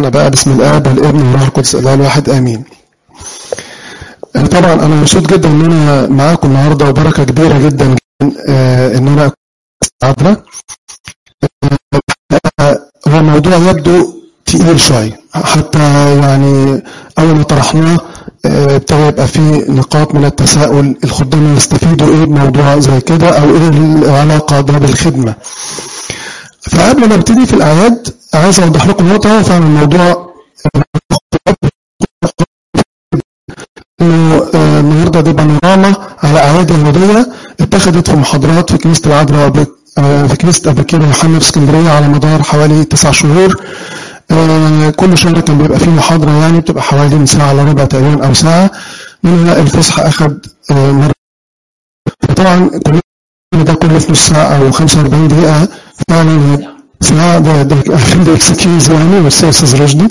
بدأنا بقى بسم الآب والابن والروح القدس الإله الواحد آمين. طبعا أنا مبسوط جدا إن أنا معاكم النهاردة وبركة كبيرة جدا جدا آه، إن أنا أكون هو موضوع يبدو تقيل شوية حتى يعني أول ما طرحناه آه، ابتدى يبقى فيه نقاط من التساؤل الخدام يستفيدوا إيه بموضوع زي كده أو إيه العلاقة ده بالخدمة. فقبل ما ابتدي في الأعياد عايز أوضح لكم نقطة فعلا الموضوع انه آه، النهارده دي بانوراما على اعياد يهوديه اتخذت في محاضرات في كنيسه العذراء وب- آه، في كنيسه ابو بكر يوحنا في اسكندريه على مدار حوالي تسع شهور آه، كل شهر كان بيبقى فيه محاضره يعني بتبقى حوالي من ساعه الا ربع تقريبا او ساعه منها الفصحى اخذ آه، مره فطبعا كل ده كله في نص ساعه او 45 دقيقه فعلا ساعه ده ده ده اكسكيوز يعني بس يا استاذ رشدي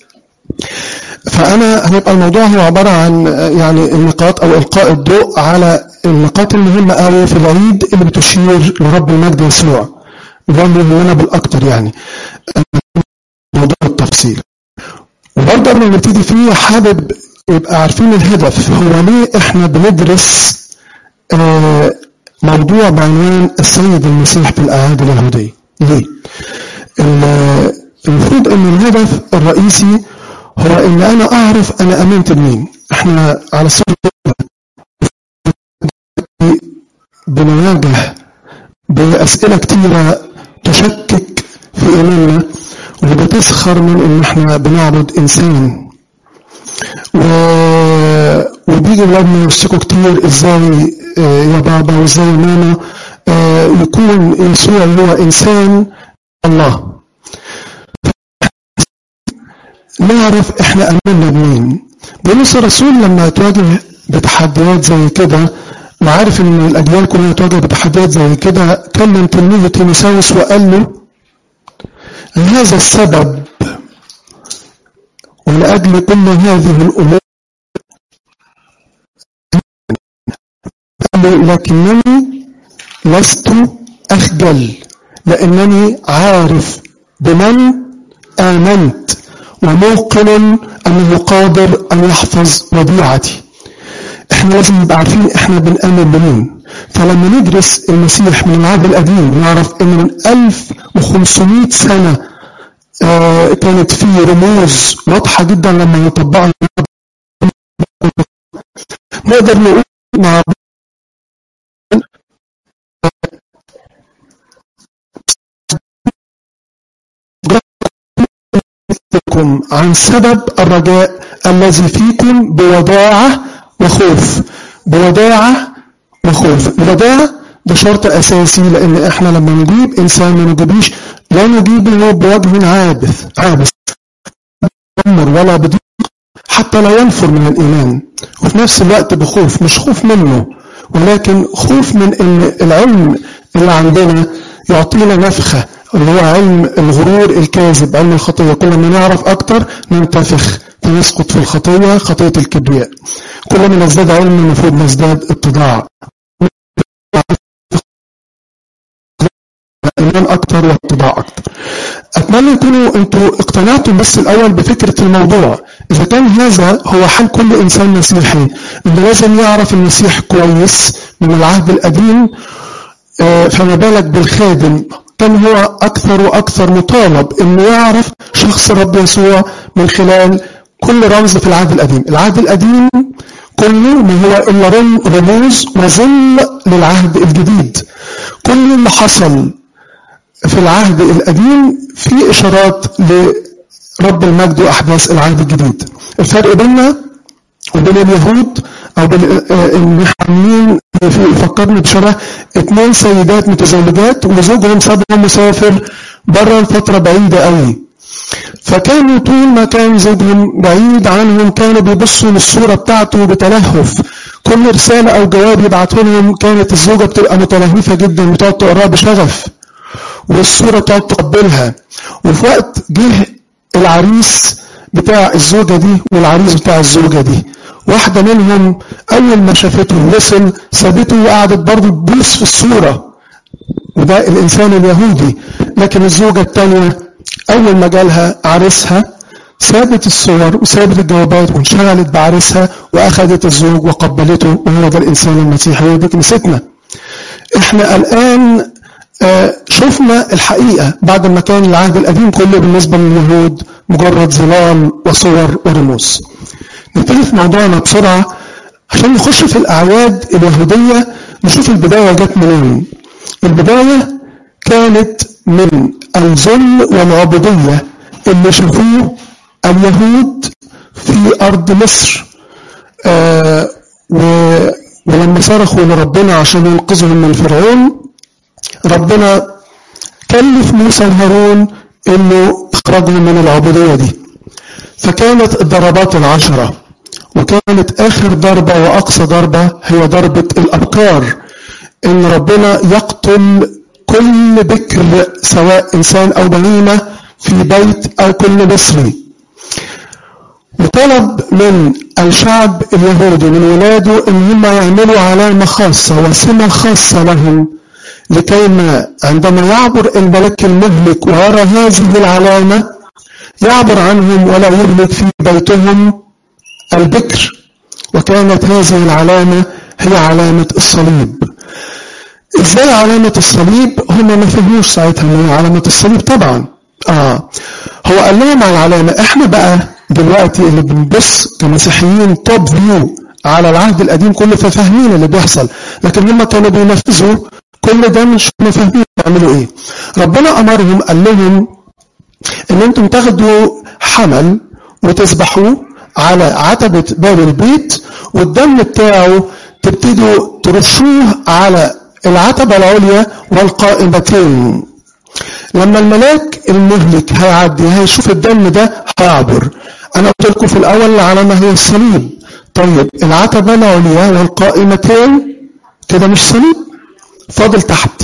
فأنا هيبقى الموضوع هو عبارة عن آه، يعني النقاط أو إلقاء الضوء على النقاط المهمة قوي في العيد اللي بتشير لرب المجد يسوع وده اللي يهمنا بالأكتر يعني آه، موضوع التفصيل وبرضه قبل ما نبتدي فيه حابب يبقى عارفين الهدف هو ليه احنا بندرس آه، موضوع بعنوان السيد المسيح في الأعياد اليهودية ليه؟ ال- المفروض ان الهدف الرئيسي هو ان انا اعرف انا امنت بمين احنا على الصورة بنواجه باسئله كتيره تشكك في ايماننا وبتسخر من ان احنا بنعبد انسان و... وبيجي ولادنا يشتكوا كتير ازاي آه، يا بابا وازاي يا ماما آه، يكون يسوع هو انسان الله نعرف احنا امنا بمين بولس الرسول لما تواجه بتحديات زي كده وعارف ان الاجيال كلها تواجه بتحديات زي كده كلم تلميذه تيموساوس وقال له هذا السبب ولاجل كل هذه الامور قال له لكنني لست اخجل لانني عارف بمن امنت وموقن انه قادر ان يحفظ وديعتي احنا لازم نبقى عارفين احنا بنآمن بمين فلما ندرس المسيح من العهد القديم نعرف ان من 1500 سنة آه كانت في رموز واضحة جدا لما نطبقها نقدر نقول مع لكم عن سبب الرجاء الذي فيكم بوداعة وخوف بوداعة وخوف الوداعة ده شرط أساسي لأن إحنا لما نجيب إنسان ما نجيبش لا نجيبه بوجه عابث عابث أمر ولا بضيق حتى لا ينفر من الإيمان وفي نفس الوقت بخوف مش خوف منه ولكن خوف من إن العلم اللي عندنا يعطينا نفخة اللي هو علم الغرور الكاذب علم الخطية كل ما نعرف أكتر ننتفخ فنسقط في الخطية خطية الكبرياء كل ما نزداد علم المفروض نزداد اتضاع إيمان أكتر واتضاع أكتر أتمنى يكونوا أنتوا اقتنعتم بس الأول بفكرة الموضوع إذا كان هذا هو حال كل إنسان مسيحي إنه لازم يعرف المسيح كويس من العهد القديم آه، فما بالك بالخادم كان هو أكثر وأكثر مطالب إنه يعرف شخص الرب يسوع من خلال كل رمز في العهد القديم العهد القديم كله ما هو إلا رم- رموز وظل للعهد الجديد كل اللي حصل في العهد القديم في إشارات لرب المجد وأحداث العهد الجديد الفرق بيننا وبين اليهود او بين آه، المحامين في فكرني بشبه اتنين سيدات متزوجات وزوجهم سابهم مسافر بره لفتره بعيده قوي فكانوا طول ما كان زوجهم بعيد عنهم كانوا بيبصوا للصوره بتاعته بتلهف كل رساله او جواب يبعته لهم كانت الزوجه بتبقى متلهفه جدا بتقعد تقراها بشغف والصورة تقعد تقبلها وفي وقت جه العريس بتاع الزوجة دي والعريس بتاع الزوجة دي واحدة منهم أول ما شافته وصل سابته وقعدت برضه تبوس في الصورة وده الإنسان اليهودي لكن الزوجة التانية أول ما جالها عريسها سابت الصور وسابت الجوابات وانشغلت بعرسها واخذت الزوج وقبلته وهو ده الانسان المسيحي هي دي كنيستنا احنا الان آه، شفنا الحقيقة بعد ما كان العهد القديم كله بالنسبة لليهود مجرد ظلال وصور ورموز نبتدي في موضوعنا بسرعة عشان نخش في الأعياد اليهودية نشوف البداية جت منين البداية كانت من الذل والعبودية اللي شافوه اليهود في أرض مصر آه و ولما صرخوا لربنا عشان ينقذهم من فرعون ربنا كلف موسى وهارون انه يخرجهم من العبودية دي فكانت الضربات العشرة وكانت آخر ضربة وأقصى ضربة هي ضربة الأبكار إن ربنا يقتل كل بكر سواء إنسان أو بهيمة في بيت أو كل مصري وطلب من الشعب اليهودي من ولاده ان هم يعملوا علامة خاصة وسمة خاصة لهم لكي ما عندما يعبر الملك المهلك ويرى هذه العلامة يعبر عنهم ولا يهلك في بيتهم البكر وكانت هذه العلامة هي علامة الصليب ازاي علامة الصليب هم ما فهموش ساعتها ان هي علامة الصليب طبعا اه هو قال لهم على العلامة احنا بقى دلوقتي اللي بنبص كمسيحيين توب فيو على العهد القديم كله ففاهمين اللي بيحصل لكن هم كانوا بينفذوا كل ده مش فاهمين بيعملوا ايه ربنا امرهم قال لهم ان انتم تاخدوا حمل وتذبحوه على عتبة باب البيت والدم بتاعه تبتدوا ترشوه على العتبة العليا والقائمتين لما الملاك المهلك هيعدي هيشوف الدم ده هيعبر انا قلت لكم في الاول العلامة هي الصليب طيب العتبة العليا والقائمتين كده مش صليب فاضل تحت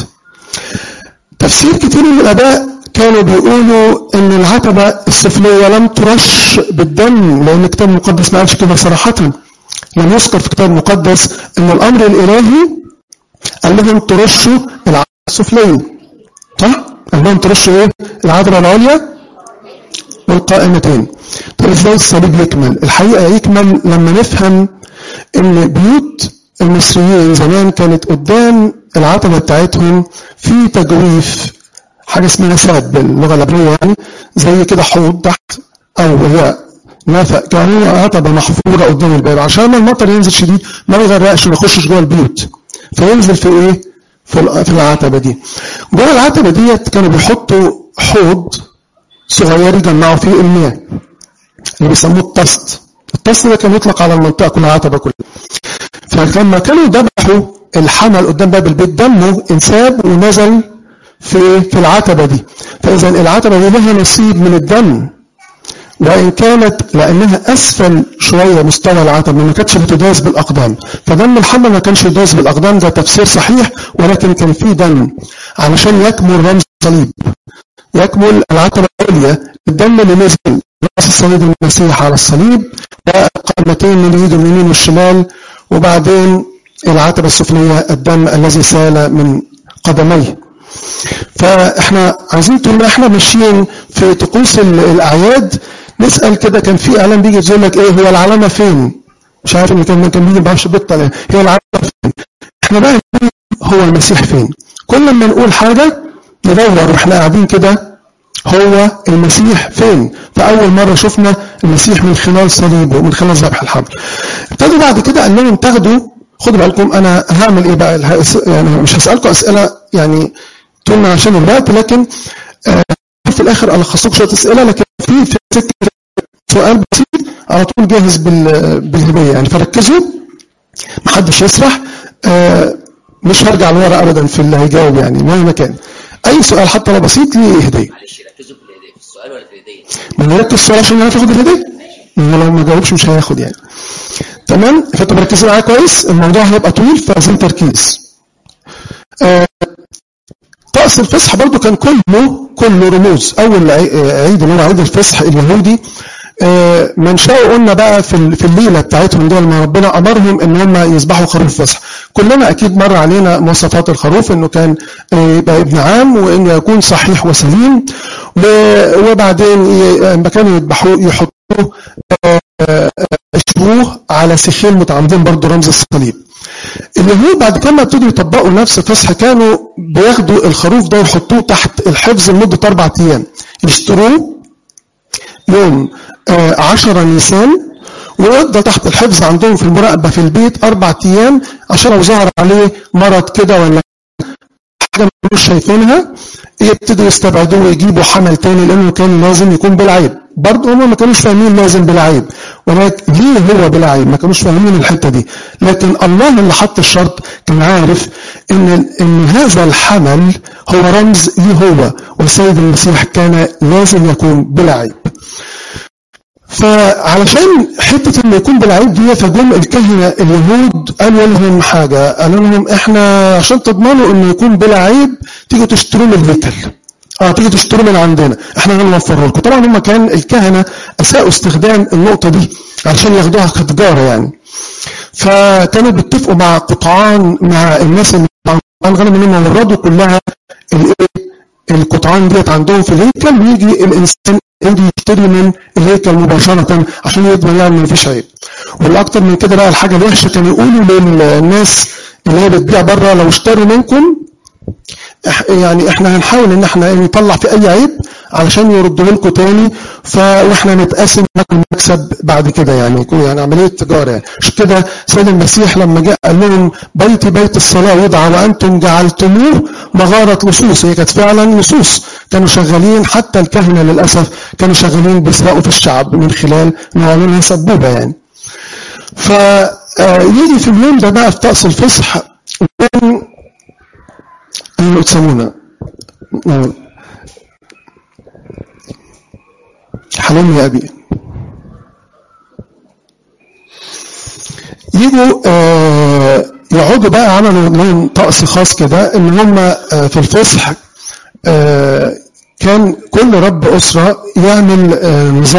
تفسير كتير من الاباء كانوا بيقولوا ان العتبة السفلية لم ترش بالدم لان الكتاب المقدس ما قالش كده صراحة لم يذكر في الكتاب المقدس ان الامر الالهي قال لهم ترشوا العتبة السفلية صح؟ قال لهم ترشوا ايه؟ العتبة العليا والقائمتين طب ازاي الصليب يكمل؟ الحقيقة يكمل لما نفهم ان بيوت المصريين زمان كانت قدام العتبة بتاعتهم في تجويف حاجة اسمها ساد باللغة العبرية يعني زي كده حوض تحت أو هو نفق كان عتبة محفورة قدام الباب عشان ما المطر ينزل شديد ما يغرقش وما يخشش جوه البيوت فينزل في ايه؟ في العتبة دي. جوه العتبة ديت كانوا بيحطوا حوض صغير يجمعوا فيه المياه اللي بيسموه الطست. الطست ده كان يطلق على المنطقة كلها العتبة كلها. فلما كانوا ذبحوا الحمل قدام باب البيت دمه انساب ونزل في في العتبة دي فإذا العتبة دي لها نصيب من الدم وإن كانت لأنها أسفل شوية مستوى العتبة ما كانتش بتداس بالأقدام فدم الحمل ما كانش يداس بالأقدام ده تفسير صحيح ولكن كان فيه دم علشان يكمل رمز الصليب يكمل العتبة العليا الدم اللي نزل رأس الصليب المسيح على الصليب وقائمتين من اليد اليمين والشمال وبعدين العتبة السفلية الدم الذي سال من قدميه فاحنا عايزين طول ما احنا ماشيين في طقوس الاعياد نسال كده كان في اعلان بيجي يقول لك ايه هو العلامه فين؟ مش عارف ان كان كان بيجي ما بعرفش بيطلع هي العلامه فين؟ احنا بقى هو المسيح فين؟ كل ما نقول حاجه ندور واحنا قاعدين كده هو المسيح فين؟ فأول مرة شفنا المسيح من خلال صليبه من خلال ذبح الحمل. ابتدوا بعد كده قال لهم تاخدوا خدوا بالكم انا هعمل ايه بقى يعني مش هسألكم اسئلة يعني طول عشان الوقت لكن آه في الاخر الخص لكم شويه اسئله لكن في في سكه سؤال بسيط على طول جاهز بالهديه يعني فركزوا محدش يسرح آه مش هرجع لورا ابدا في اللي هيجاوب يعني مهما كان اي سؤال حتى لو بسيط ليه هديه معلش ركزوا في السؤال ولا في الهديه ما نركز السؤال عشان نعرف ياخد الهديه لو ما جاوبش مش هياخد يعني تمام فانتوا مركزين معايا كويس الموضوع هيبقى طويل فعايزين تركيز آه طقس الفصح برضو كان كله كله رموز اول عيد اللي هو عيد الفصح اليهودي آه، منشأه قلنا بقى في ال- في الليله بتاعتهم دي لما ربنا امرهم ان هم يذبحوا خروف فصح كلنا اكيد مر علينا مواصفات الخروف انه كان آه، يبقى ابن عام وانه يكون صحيح وسليم و- وبعدين ي- لما كانوا يذبحوه يحطوه آه، آه، يشوه على سيخين متعامدين برضه رمز الصليب اليهود بعد كده ما ابتدوا يطبقوا نفس الفصح كانوا بياخدوا الخروف ده يحطوه تحت الحفظ لمده اربع ايام يشتروه يوم آه، 10 نيسان ويفضل تحت الحفظ عندهم في المراقبه في البيت اربع ايام عشان لو ظهر عليه مرض كده ولا حاجه مش شايفينها يبتدوا يستبعدوه ويجيبوا حمل تاني لانه كان لازم يكون بالعيب برضه هم ما كانوش فاهمين لازم بالعيب ولكن ليه هو بالعيب ما كانوش فاهمين الحته دي لكن الله اللي حط الشرط كان عارف ان ان هذا الحمل هو رمز ليه هو والسيد المسيح كان لازم يكون بلا عيب فعلشان حته انه يكون بالعيب دي فجم الكهنه اليهود قالوا لهم حاجه قالوا لهم احنا عشان تضمنوا انه يكون بلا عيب تيجوا تشتروا من الهيكل اه تيجوا تشتروا من عندنا احنا هنوفره لكم طبعا هم كان الكهنه اساءوا استخدام النقطه دي عشان ياخدوها كتجاره يعني فكانوا بيتفقوا مع قطعان مع الناس اللي قطعان غنم منهم وردوا كلها الايه القطعان ديت عندهم في الهيكل ويجي الانسان يجي يشتري من الهيكل مباشرة عشان يضمن يعني ما فيش عيب والاكتر من كده بقى الحاجة الوحشة كانوا يقولوا للناس اللي هي بتبيع بره لو اشتروا منكم إح- يعني احنا هنحاول ان احنا نطلع في اي عيب علشان يردوا لكم تاني ف واحنا نتقاسم ناكل مكسب بعد كده يعني يكون يعني عمليه تجاره يعني عشان كده سيد المسيح لما جاء قال لهم بيتي بيت الصلاه يدعى وانتم جعلتموه مغاره لصوص هي كانت فعلا لصوص كانوا شغالين حتى الكهنه للاسف كانوا شغالين بيسرقوا في الشعب من خلال انه يعملوا لها سبوبه يعني فيجي في اليوم ده بقى في طقس الفصح وكان أيوة تسمونا نعم. حلم يا أبي يجوا آه، يقعدوا بقى عملوا لهم طقس خاص كده ان هم آه، في الفصح آه، كان كل رب أسرة يعمل آه، نظام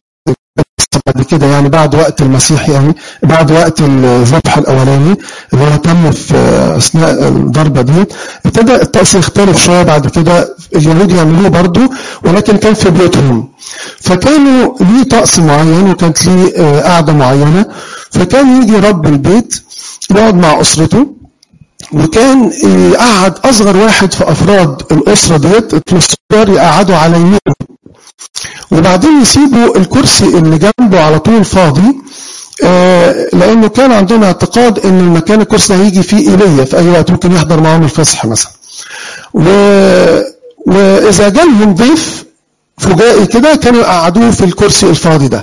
بعد كده يعني بعد وقت المسيح يعني بعد وقت الذبح الاولاني اللي هو تم في اثناء الضربه دي ابتدى الطقس يختلف شويه بعد كده اليهود يعملوه برضه ولكن كان في بيوتهم فكانوا ليه طقس معين وكانت ليه آه، قعده معينه فكان يجي رب البيت يقعد مع اسرته وكان يقعد اصغر واحد في افراد الاسره ديت الصغار يقعدوا على يمينه وبعدين يسيبوا الكرسي اللي جنبه على طول فاضي آه، لانه كان عندهم اعتقاد ان المكان الكرسي ده هيجي فيه ايليا في اي وقت ممكن يحضر معاهم الفصح مثلا و... واذا جالهم ضيف فجائي كده كانوا يقعدوه في الكرسي الفاضي ده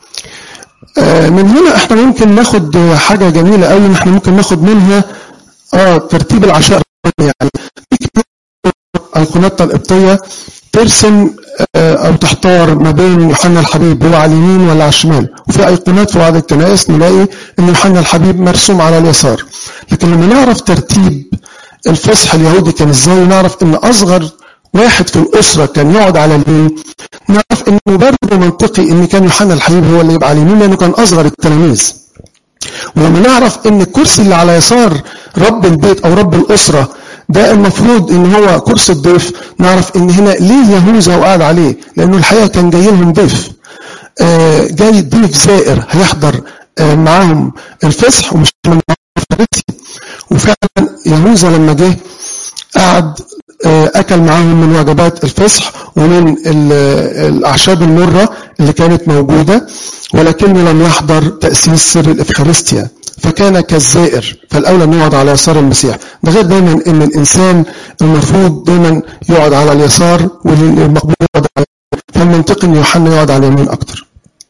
آه، من هنا احنا ممكن ناخد حاجه جميله قوي ان احنا ممكن ناخد منها اه ترتيب العشاء يعني ايقونات القبطيه ترسم آه، او تحتار ما بين يوحنا الحبيب هو على اليمين ولا على الشمال وفي ايقونات في بعض الكنائس نلاقي ان يوحنا الحبيب مرسوم على اليسار لكن لما نعرف ترتيب الفصح اليهودي كان ازاي نعرف ان اصغر واحد في الاسره كان يقعد على اليمين نعرف انه برضه منطقي ان كان يوحنا الحبيب هو اللي يبقى على اليمين لانه كان اصغر التلاميذ ولما نعرف ان الكرسي اللي على يسار رب البيت او رب الاسره ده المفروض ان هو كرسي الضيف نعرف ان هنا ليه يهوذا وقعد عليه لانه الحقيقه كان جاي لهم ضيف آه، جاي ضيف زائر هيحضر آه، معاهم الفصح ومش من معاهم الفريسي وفعلا يهوذا لما جه قعد آه، اكل معاهم من وجبات الفصح ومن ال- الاعشاب المره اللي كانت موجوده ولكنه لم يحضر تاسيس سر الافخارستيا فكان كالزائر فالاولى انه يقعد على يسار المسيح ده غير دايما ان الانسان المفروض دايما يقعد على اليسار والمقبول يقعد على فالمنطقي ان يوحنا يقعد على اليمين اكتر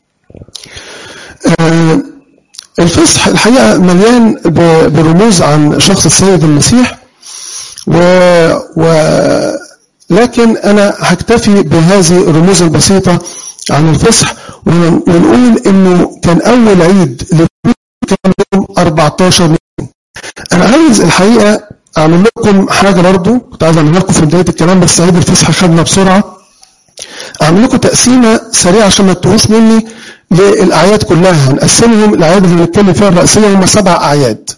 آه، الفصح الحقيقه مليان ب- برموز عن شخص السيد المسيح و... و... لكن أنا هكتفي بهذه الرموز البسيطة عن الفصح ون- ونقول إنه كان أول عيد لليهود كان يوم 14 يوم. أنا عايز الحقيقة أعمل لكم حاجة برضو كنت عايز أعمل لكم في بداية الكلام بس عيد الفصح خدنا بسرعة اعمل لكم تقسيمه سريعه عشان ما تتوهوش مني للاعياد كلها هنقسمهم الاعياد اللي بنتكلم فيها الرئيسيه هم سبع اعياد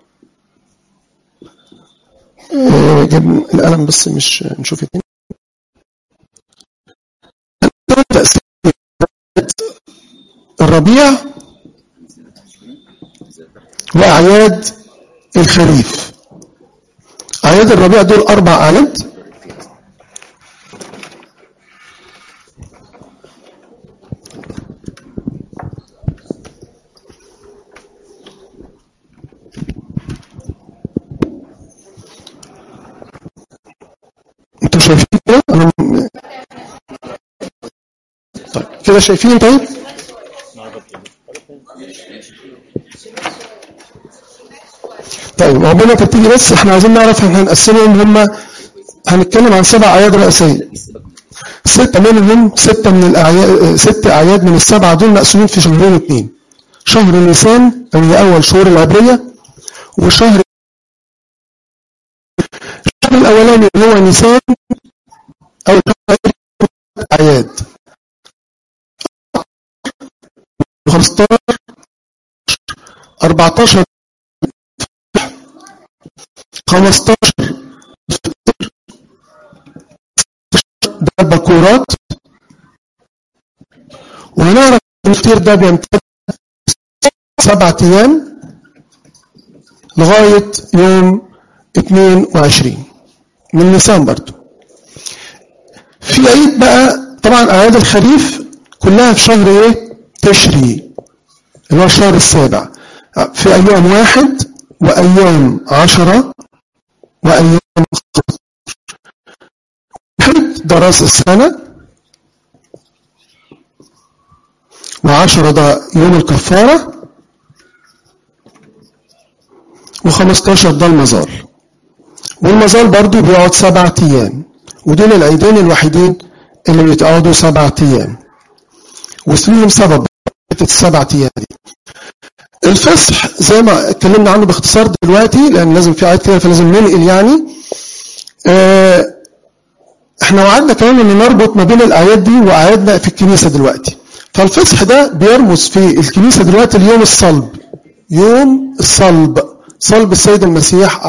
آه، جاب القلم بس مش نشوف اتنين تقسيم الربيع واعياد الخريف اعياد الربيع دول اربع اعياد انتوا شايفين كده انا طيب كده شايفين طيب طيب ربنا تبتدي بس احنا عايزين نعرف احنا هنقسمهم هم هنتكلم عن سبع اعياد رئيسيه ستة منهم ستة من الأعياد ست أعياد من السبعة دول مقسومين في شهرين اتنين شهر نيسان اللي أول شهور العبرية وشهر الشهر الأولاني اللي هو نيسان أو شهر أعياد 15 14 15 ده بكورات وهنعرف ان الفطير ده بيمتد سبعة ايام لغاية يوم 22 من نيسان برضو في عيد بقى طبعا اعياد الخريف كلها في شهر ايه تشري اللي هو الشهر السابع في ايام واحد وايام عشرة وايام واحد ده راس السنة وعشرة ده يوم الكفارة وخمستاشر ده المزار والمزار برضو بيقعد سبعة أيام ودول العيدين الوحيدين اللي بيتقعدوا سبعة أيام واسمهم سبب السبعة أيام دي الفصح زي ما اتكلمنا عنه باختصار دلوقتي لأن لازم في آيات كده فلازم ننقل يعني اه احنا وعدنا كمان ان نربط ما بين الاعياد دي واعيادنا في الكنيسه دلوقتي فالفصح ده بيرمز في الكنيسه دلوقتي ليوم الصلب يوم الصلب صلب السيد المسيح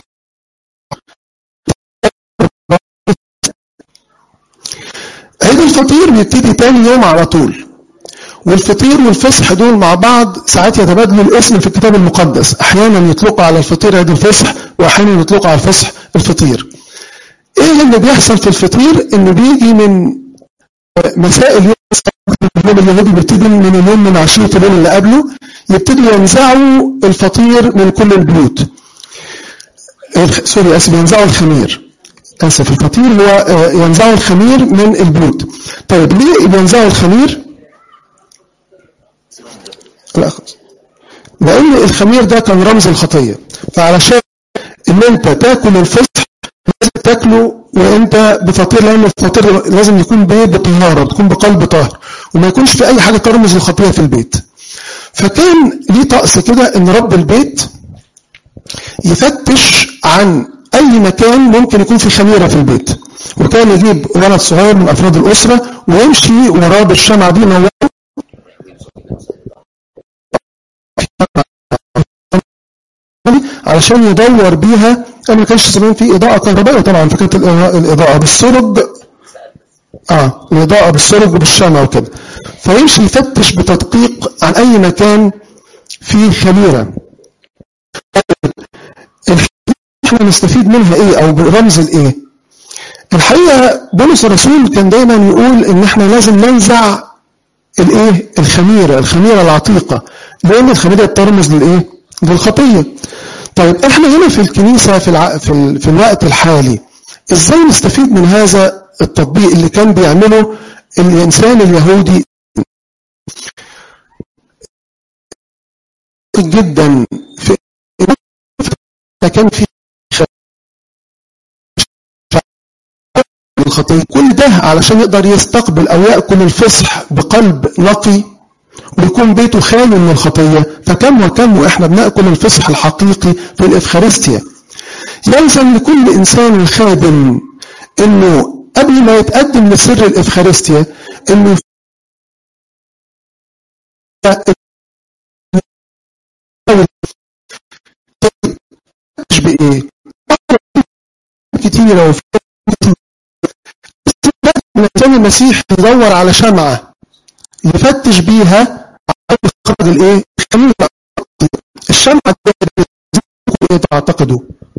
عيد الفطير بيبتدي تاني يوم على طول والفطير والفصح دول مع بعض ساعات يتبادلوا الاسم في الكتاب المقدس احيانا يطلقوا على الفطير عيد الفصح واحيانا يطلقوا على الفصح الفطير ايه اللي بيحصل في الفطير انه بيجي من مساء اليوم اليوم اليهودي بيبتدي من اليوم من عشية اليوم اللي قبله يبتدوا ينزعوا الفطير من كل البيوت سوري اسف ينزعوا الخمير اسف الفطير هو ينزعوا الخمير من البيوت طيب ليه بينزعوا الخمير لا خلاص لان الخمير ده كان رمز الخطيه فعلشان ان انت تاكل الفصح لازم تاكله وانت بفطير لان الفطير لازم يكون بايه بطهاره تكون بقلب طاهر وما يكونش في اي حاجه ترمز للخطيه في البيت فكان ليه طقس كده ان رب البيت يفتش عن اي مكان ممكن يكون في خميره في البيت وكان يجيب ولد صغير من افراد الاسره ويمشي وراه بالشمعه دي نوره علشان يدور بيها انا ما كانش زمان في اضاءه كهربائيه طبعا فكانت الاضاءه بالسرج اه الاضاءه بالسرج وبالشمع وكده فيمشي يفتش بتدقيق عن اي مكان فيه خميره احنا نستفيد منها ايه او برمز الايه الحقيقه بولس الرسول كان دايما يقول ان احنا لازم ننزع الايه الخميره الخميره العتيقه لان الخميره بترمز للايه للخطيه طيب احنا هنا في الكنيسة في, الع... في, ال... في الوقت الحالي ازاي نستفيد من هذا التطبيق اللي كان بيعمله الانسان اليهودي جدا في كان في الخطية كل ده علشان يقدر يستقبل او يأكل الفصح بقلب نقي ويكون بيته خالي من الخطية فكم وكم وإحنا بنأكل الفصح الحقيقي في الإفخارستيا يلزم لكل إنسان خادم إنه قبل ما يتقدم لسر الإفخارستيا إنه مش بإيه كتيرة وفي كان المسيح يدور على شمعة يفتش بيها على خرج الايه الخميرة الشمعة دي تعتقدوا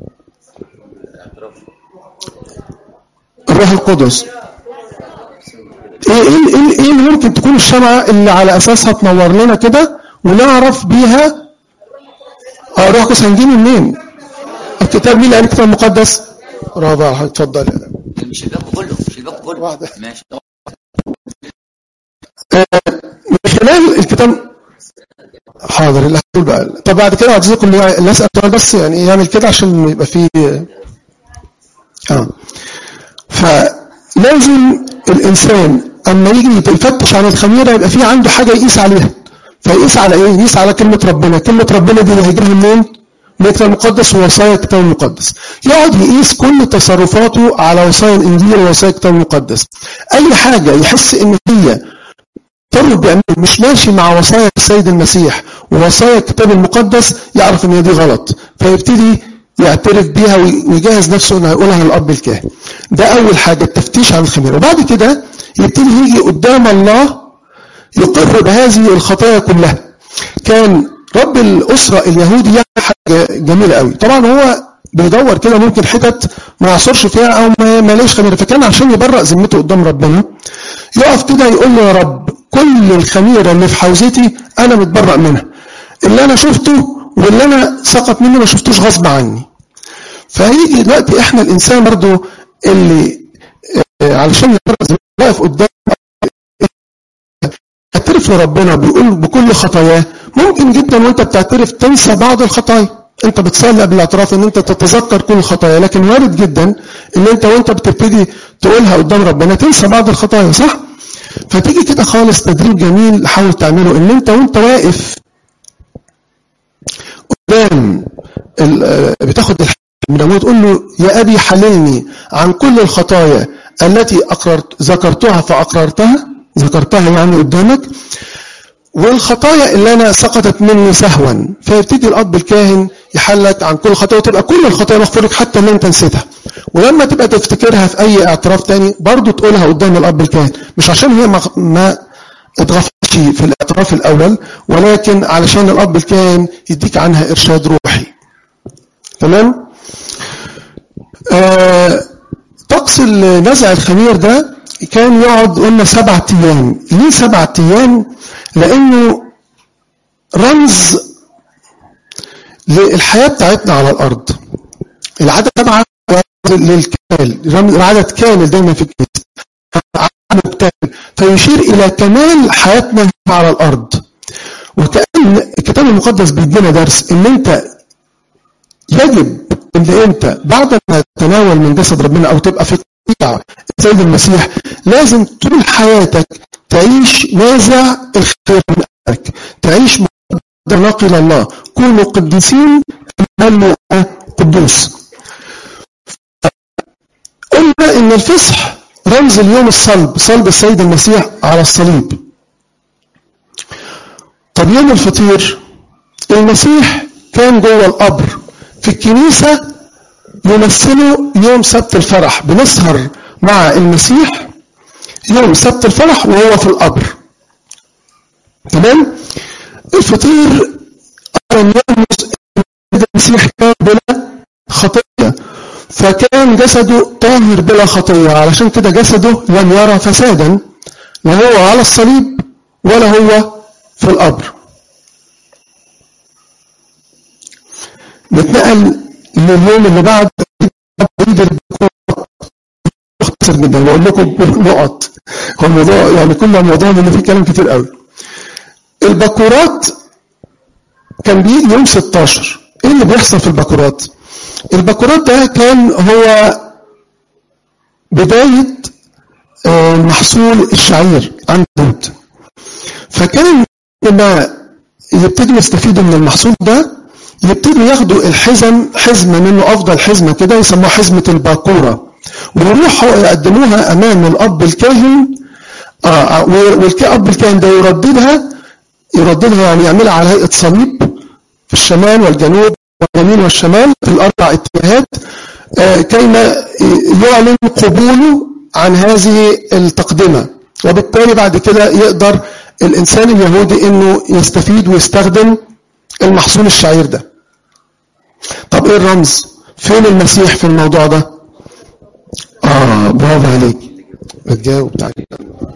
الروح القدس ايه ايه ايه ايه اللي ممكن تكون الشمعة اللي على اساسها تنور لنا كده ونعرف بيها اه روح القدس هنجيبه منين الكتاب مين اللي قال الكتاب المقدس برافو عليك، اتفضل مش الباب كله مش الباب كله واحدة. ماشي من خلال الكتاب حاضر اللي هقول بقى طب بعد كده عايزكم اللي اللي اسال سؤال بس يعني يعمل كده عشان يبقى فيه اه فلازم الانسان اما يجي يفتش عن الخميره يبقى في عنده حاجه يقيس عليها فيقيس على ايه؟ يقيس على كلمه ربنا، كلمه ربنا دي اللي هيجيبها منين؟ من الكتاب المقدس ووصايا الكتاب المقدس. يقعد يقيس كل تصرفاته على وصايا الانجيل ووصايا الكتاب المقدس. اي حاجه يحس ان هي فرق بيعمله مش ماشي مع وصايا السيد المسيح ووصايا الكتاب المقدس يعرف ان هي دي غلط فيبتدي يعترف بيها وي- ويجهز نفسه انه هيقولها للاب الكاهن ده اول حاجه التفتيش عن الخميره وبعد كده يبتدي يجي قدام الله يقر بهذه الخطايا كلها كان رب الاسره اليهودي يعمل حاجه جميله قوي طبعا هو بيدور كده ممكن حتت ما يعصرش فيها او ما ما ليش خميره فكان عشان يبرأ ذمته قدام ربنا يقف كده يقول له يا رب كل الخميره اللي في حوزتي انا متبرأ منها اللي انا شفته واللي انا سقط مني ما شفتوش غصب عني فهيجي دلوقتي احنا الانسان برضو اللي آه، علشان يبرأ ذمته واقف قدام اعترف لربنا بيقول بكل خطاياه ممكن جدا وانت بتعترف تنسى بعض الخطايا انت بتصلي قبل الاعتراف ان انت تتذكر كل الخطايا لكن وارد جدا ان انت وانت بتبتدي تقولها قدام ربنا تنسى بعض الخطايا صح فتيجي كده خالص تدريب جميل حاول تعمله ان انت وانت واقف قدام ال- آه، بتاخد الحكم من ابوه تقول له يا ابي حللني عن كل الخطايا التي اقررت ذكرتها فاقررتها ذكرتها يعني قدامك والخطايا اللي انا سقطت مني سهوا فيبتدي الاب الكاهن يحلك عن كل خطايا وتبقى كل الخطايا مغفورة لك حتى اللي انت نسيتها ولما تبقى تفتكرها في اي اعتراف تاني برضو تقولها قدام الاب الكاهن مش عشان هي ما, ما اتغفرتش في الاعتراف الاول ولكن علشان الاب الكاهن يديك عنها ارشاد روحي تمام آه طقس نزع الخمير ده كان يقعد قلنا سبعة ايام ليه سبعة ايام لانه رمز للحياة بتاعتنا على الارض العدد سبعة رمز للكمال رمز- عدد كامل دايما في الكنيسة عدد كامل فيشير الى كمال حياتنا على الارض وكأن الكتاب المقدس بيدينا درس ان انت يجب ان انت بعد ما تتناول من جسد ربنا او تبقى في الطبيعه السيد المسيح لازم طول حياتك تعيش نازع الخير من قلبك تعيش مقدر نقي لله كونوا قديسين كما أنا قدوس قلنا ان الفصح رمز اليوم الصلب صلب السيد المسيح على الصليب طب يوم الفطير المسيح كان جوه القبر في الكنيسة يمثلوا يوم سبت الفرح بنسهر مع المسيح يوم سبت الفرح وهو في القبر تمام الفطير أولاً يرمز إن المسيح كان بلا خطية فكان جسده طاهر بلا خطية علشان كده جسده لم يرى فسادا لا هو على الصليب ولا هو في القبر نتنقل لليوم اللي بعد عيد البكورة مختصر جدا بقول لكم نقط هو الموضوع يعني كل الموضوع لان فيه كلام كتير قوي البكورات كان بيجي يوم 16 ايه اللي بيحصل في البكورات البكورات ده كان هو بداية آه، محصول الشعير عند داود فكان لما يبتدوا يستفيدوا من المحصول ده يبتدوا ياخدوا الحزم حزمة منه أفضل حزمة كده يسموها حزمة الباكورة ويروحوا يقدموها امام الاب الكاهن اه والاب الكاهن ده يرددها يرددها يعني يعملها على هيئه صليب في الشمال والجنوب واليمين والشمال في الاربع اتجاهات آه كيما يعلن قبوله عن هذه التقدمه وبالتالي بعد كده يقدر الانسان اليهودي انه يستفيد ويستخدم المحصول الشعير ده طب ايه الرمز فين المسيح في الموضوع ده اه برافو عليك بتجاوب تعالى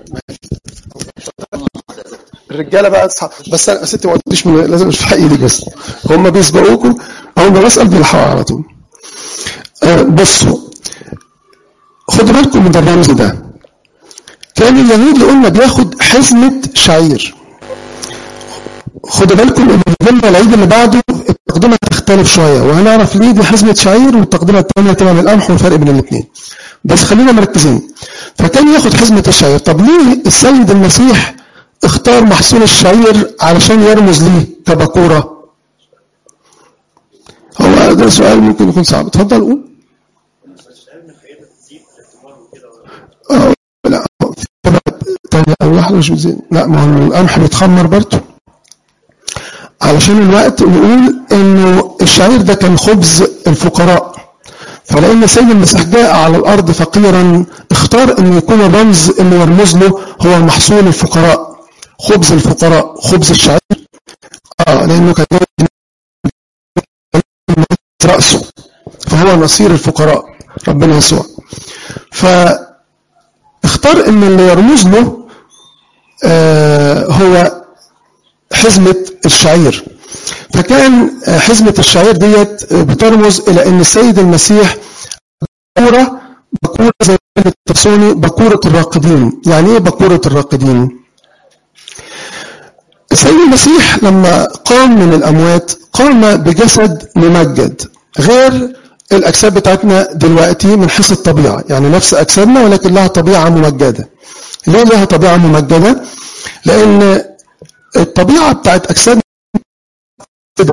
الرجاله بقى تصحى بس انا ستي ما قلتليش من لازم مش في حقي دي بس هم بيسبقوكوا اول ما بسال بيلحقوا على طول آه بصوا خدوا بالكم من الرمز ده كان اليهود اللي قلنا بياخد حزمه شعير خدوا بالكم ان الجنة العيد اللي بعده التقدمه تختلف شويه وهنعرف ليه دي حزمه شعير والتقدمه الثانيه تبقى القمح والفرق بين الاثنين بس خلينا مركزين فكان ياخد حزمه الشعير طب ليه السيد المسيح اختار محصول الشعير علشان يرمز ليه كبكوره هو ده سؤال ممكن يكون صعب اتفضل قول اه لا تاني او واحده مش بتزين لا ما هو القمح بيتخمر برضه علشان الوقت نقول انه الشعير ده كان خبز الفقراء فلان سيد المسيح جاء على الارض فقيرا اختار ان يكون الرمز اللي يرمز له هو محصول الفقراء خبز الفقراء خبز الشعير اه لانه كان راسه فهو نصير الفقراء ربنا يسوع فاختار ان اللي يرمز له آه هو حزمة الشعير فكان حزمة الشعير ديت بترمز إلى أن السيد المسيح بكورة بكورة زي ما التصوني بكورة الراقدين يعني إيه بكورة الراقدين؟ السيد المسيح لما قام من الأموات قام بجسد ممجد غير الأجساد بتاعتنا دلوقتي من حيث الطبيعة يعني نفس أجسادنا ولكن لها طبيعة ممجدة ليه لها طبيعة ممجدة؟ لأن الطبيعة بتاعت أجسادنا كده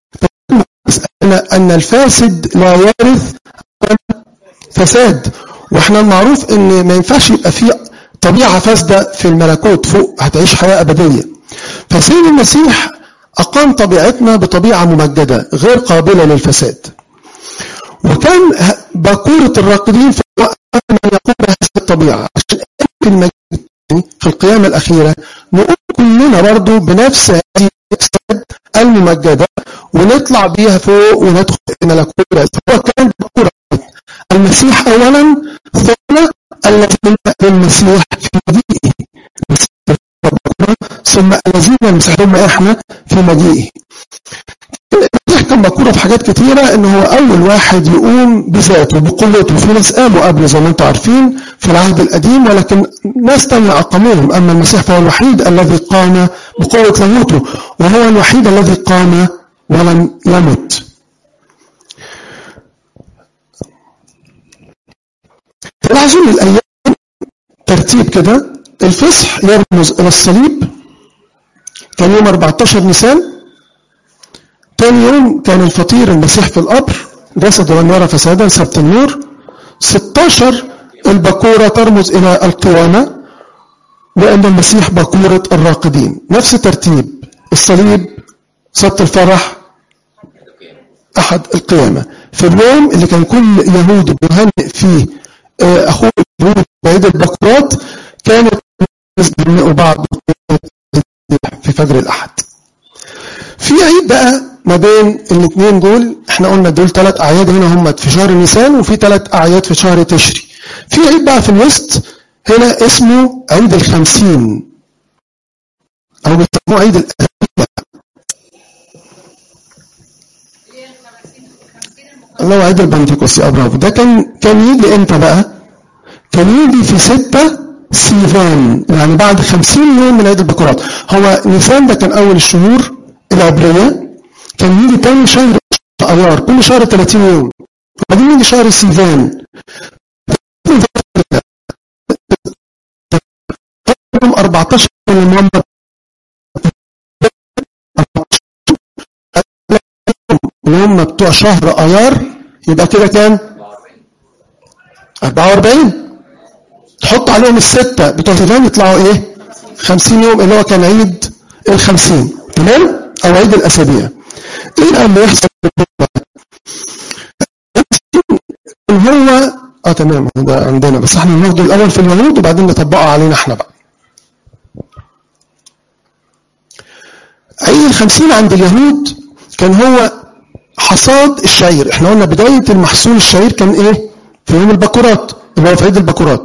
أن الفاسد لا يرث فساد واحنا المعروف ان ما ينفعش يبقى في طبيعة فاسدة في الملكوت فوق هتعيش حياة أبدية فسيد المسيح أقام طبيعتنا بطبيعة ممجدة غير قابلة للفساد وكان بكورة الراقدين في من يقوم بهذه الطبيعة عشان المجد في القيامة الأخيرة نقول كلنا برضو بنفس هذه الأجساد الممجدة ونطلع بيها فوق وندخل ملكوت هو كان بكورة المسيح أولا ثم الذين المسيح في مجيئه ثم الذين المسيح هم احنا في مجيئه المسيح كان بكورة في حاجات كتيرة ان هو اول واحد يقوم بذاته بقوته في ناس قاموا قبله زي ما انتم عارفين في العهد القديم ولكن ناس تانية اقاموهم اما المسيح فهو الوحيد الذي قام بقوة لاهوته وهو الوحيد الذي قام ولم يمت تلاحظوا الايام ترتيب كده الفصح يرمز الى الصليب كان يوم 14 نيسان تاني يوم كان الفطير المسيح في القبر جسد ولم يرى فسادا سبت النور 16 البكورة ترمز إلى القيامة لأن المسيح بكورة الراقدين نفس ترتيب الصليب سبت الفرح أحد القيامة في اليوم اللي كان كل يهودي بيهنئ فيه أخوه بعيد البكورات كانت بيهنئوا بعض في فجر الأحد في عيد بقى ما بين الاثنين دول احنا قلنا دول ثلاث اعياد هنا هم في شهر نيسان وفي ثلاث اعياد في شهر تشري في عيد بقى في الوسط هنا اسمه عيد الخمسين او بيسموه عيد الأهلية الله هو عيد البنتكوستي اه برافو ده كان كان يجي امتى بقى؟ كان يجي في ستة سيفان يعني بعد خمسين يوم من عيد البكورات هو نيسان ده كان اول الشهور العبرية كان يجي تاني شهر أيار كل شهر 30 يوم وبعدين يجي شهر سيفان يوم 14 من اللي هم بتوع شهر ايار يبقى كده كام 44 تحط عليهم الستة بتوع تيفان يطلعوا ايه 50 يوم اللي هو كان عيد الخمسين تمام او عيد الاسابيع ايه بقى اللي يحصل ان هو اه تمام ده عندنا بس احنا ناخده الاول في اليهود وبعدين نطبقه علينا احنا بقى عيد الخمسين عند اليهود كان هو حصاد الشعير احنا قلنا بداية المحصول الشعير كان ايه في يوم البكورات اللي هو في عيد البكورات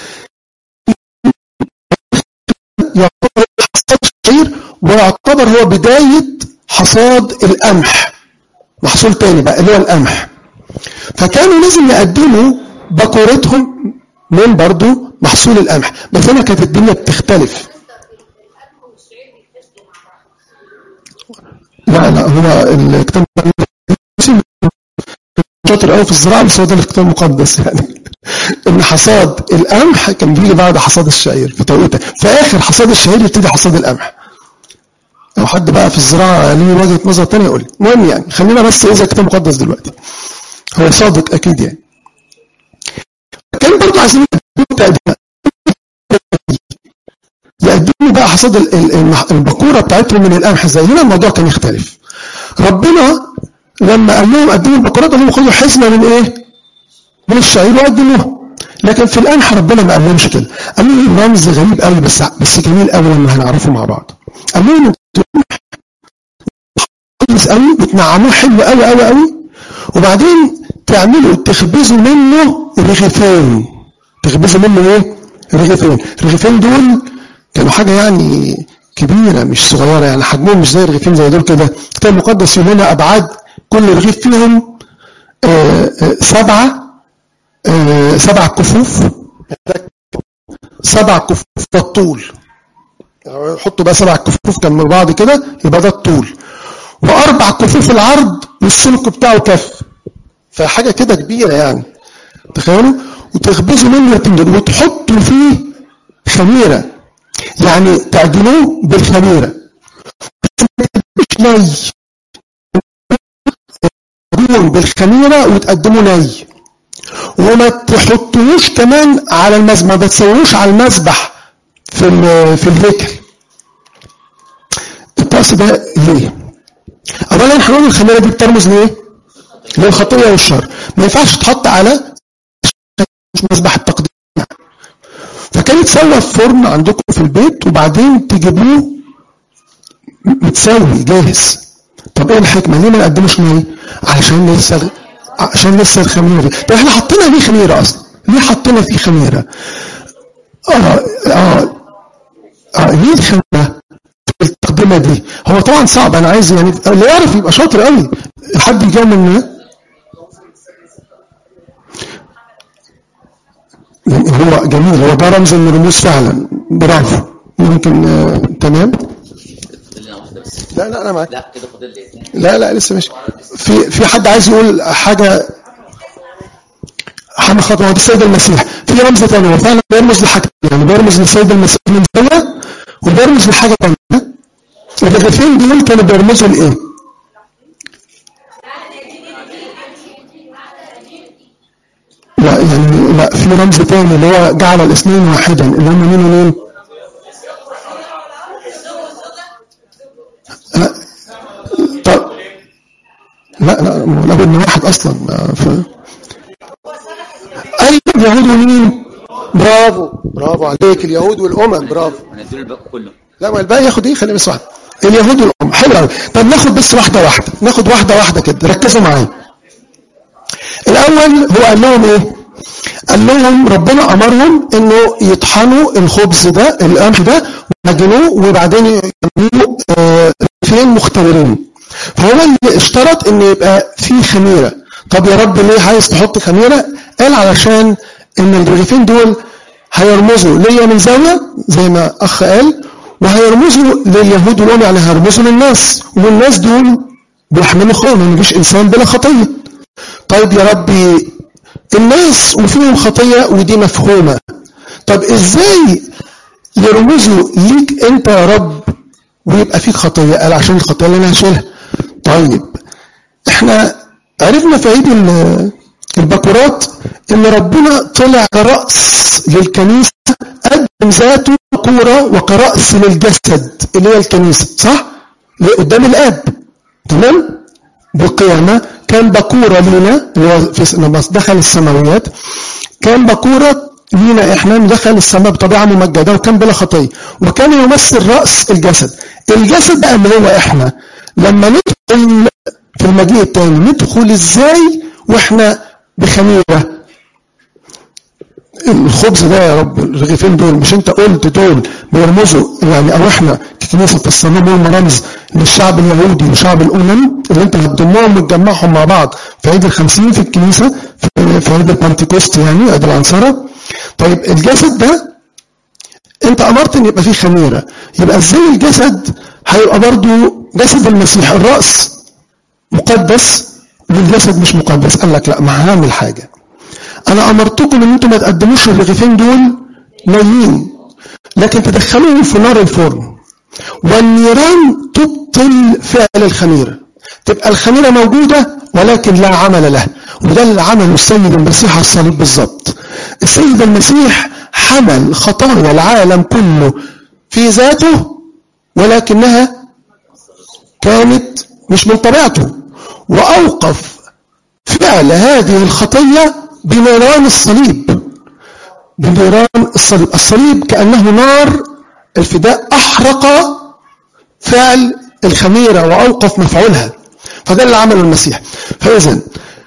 يعتبر حصاد الشعير ويعتبر هو بداية حصاد القمح محصول تاني بقى اللي هو القمح فكانوا لازم يقدموا بكورتهم من برضو محصول القمح بس هنا كانت الدنيا بتختلف لا لا هو الكتاب شاطر قوي في الزراعه بس هو ده الكتاب المقدس يعني ان حصاد القمح كان بيجي بعد حصاد الشعير في توقيته في اخر حصاد الشعير يبتدي حصاد القمح لو حد بقى في الزراعه ليه وجهه نظر ثانيه يقول لي المهم يعني خلينا بس اذا كتاب مقدس دلوقتي هو صادق اكيد يعني كان برضه عايزين تقديم يقدموا بقى حصاد ال- ال- المح- البكوره بتاعتهم من القمح ازاي هنا الموضوع كان يختلف ربنا لما قال لهم قدموا البكورات قال لهم خدوا حزمه من ايه من الشعير وقدموها لكن في القمح ربنا ما قالهمش كده قال لهم رمز غريب قوي بس بس جميل قوي لما هنعرفه مع بعض قال لهم انتوا كويس قوي وتنعموه حلو قوي قوي قوي وبعدين تعملوا تخبزوا منه رغيفين تخبزوا منه ايه رغيفين الرغيفين دول كانوا حاجه يعني كبيره مش صغيره يعني حجمهم مش زي الرغيفين زي دول كده الكتاب المقدس يقول لنا ابعاد كل رغيف فيهم آه، آه، سبعه آه، سبع كفوف سبع كفوف ده الطول يعني حطوا بقى سبع كفوف جنب بعض كده يبقى ده الطول واربع كفوف العرض والسمك بتاعه كف فحاجه كده كبيره يعني تخيلوا وتخبزوا منه الاتنين وتحطوا فيه خميره يعني تعجنوه بالخميره مش ني تقدموه بالخميره وتقدموه ني وما تحطوهوش كمان على المذبح ما تسووش على المذبح في ال- في الهيكل الطقس ده ليه؟ اولا احنا قلنا الخميره دي بترمز لايه؟ للخطيه والشر ما ينفعش تحط على مذبح التقديم فكان يتسوى في فرن عندكم في البيت وبعدين تجيبوه متسوي جاهز طب ايه الحكمه ليه ما نقدموش ني علشان لسه عشان لسه الخميره دي طب احنا حطينا ليه خميره اصلا ليه حطينا فيه خميره اه اه اه ليه الخميره في التقدمه دي هو طبعا صعب انا عايز يعني اللي يعرف يبقى شاطر قوي حد يجاوب منه يعني هو جميل هو ده رمز من الرموز فعلا برافو ممكن آه تمام فاضل لنا واحده بس لا لا انا معاك لا كده فاضل لي اثنين لا لا لسه ماشي في في حد عايز يقول حاجه حاجه خطوه دي السيد المسيح في رمز تاني هو فعلا بيرمز لحاجتين يعني بيرمز للسيد المسيح من زاويه وبيرمز لحاجه تانيه الرغيفين دول كانوا بيرمزوا لايه؟ لا يعني لا في رمز تاني اللي هو جعل الاثنين واحدا اللي هم مين ومين؟ لا طب لا لا لابد من واحد اصلا ف... ايوه اليهود ومين؟ برافو برافو عليك اليهود والامم برافو هنديله الباقي كله لا ما الباقي ياخد ايه خلينا بس واحده اليهود والامم حلو قوي طب ناخد بس واحده واحده ناخد واحده واحده كده ركزوا معايا الاول هو قال لهم ايه قال لهم ربنا امرهم انه يطحنوا الخبز ده القمح ده ويعجنوه وبعدين يعملوا آه، رغيفين مختبرين فهو اللي اشترط ان يبقى فيه خميره طب يا رب ليه عايز تحط خميره قال علشان ان الرغيفين دول هيرمزوا ليا من زاويه زي ما اخ قال وهيرمزوا لليهود والامم يعني هيرمزوا للناس والناس دول بيحملوا خطيه ما فيش انسان بلا خطيه طيب يا ربي الناس وفيهم خطيه ودي مفهومه طب ازاي يرمزوا ليك انت يا رب ويبقى فيك خطيه قال عشان الخطيه اللي انا هشيلها طيب احنا عرفنا في عيد ال- البكورات ان ربنا طلع كرأس للكنيسة قدم ذاته بكورة وكرأس للجسد اللي هي الكنيسة صح؟ قدام الاب تمام؟ بالقيامة كان بكورة لينا اللي هو في لما دخل السماويات كان بكورة لينا احنا ندخل السماء بطبيعة ممجدة وكان بلا خطية وكان يمثل رأس الجسد الجسد بقى اللي هو احنا لما ندخل في المجيء التاني ندخل ازاي واحنا بخميرة الخبز ده يا رب الرغيفين دول مش انت قلت دول بيرمزوا يعني او احنا ككنيسه الصليب هم رمز للشعب اليهودي وشعب الامم اللي انت هتضمهم وتجمعهم مع بعض في عيد الخمسين في الكنيسه في في عيد البنتكوست يعني عيد العنصره طيب الجسد ده انت امرت ان يبقى فيه خميره يبقى ازاي الجسد هيبقى برضو جسد المسيح الراس مقدس والجسد مش مقدس قال لك لا ما هعمل حاجه انا امرتكم ان انتم ما تقدموش الرغيفين دول نيين لكن تدخلوهم في نار الفرن والنيران تبطل فعل الخميره تبقى الخميره موجوده ولكن لا عمل لها وده اللي عمله السيد المسيح على الصليب بالظبط السيد المسيح حمل خطايا العالم كله في ذاته ولكنها كانت مش من طبيعته واوقف فعل هذه الخطيه بنيران الصليب بنيران الصليب الصليب كأنه نار الفداء أحرق فعل الخميرة وأوقف مفعولها فده اللي عمله المسيح فإذا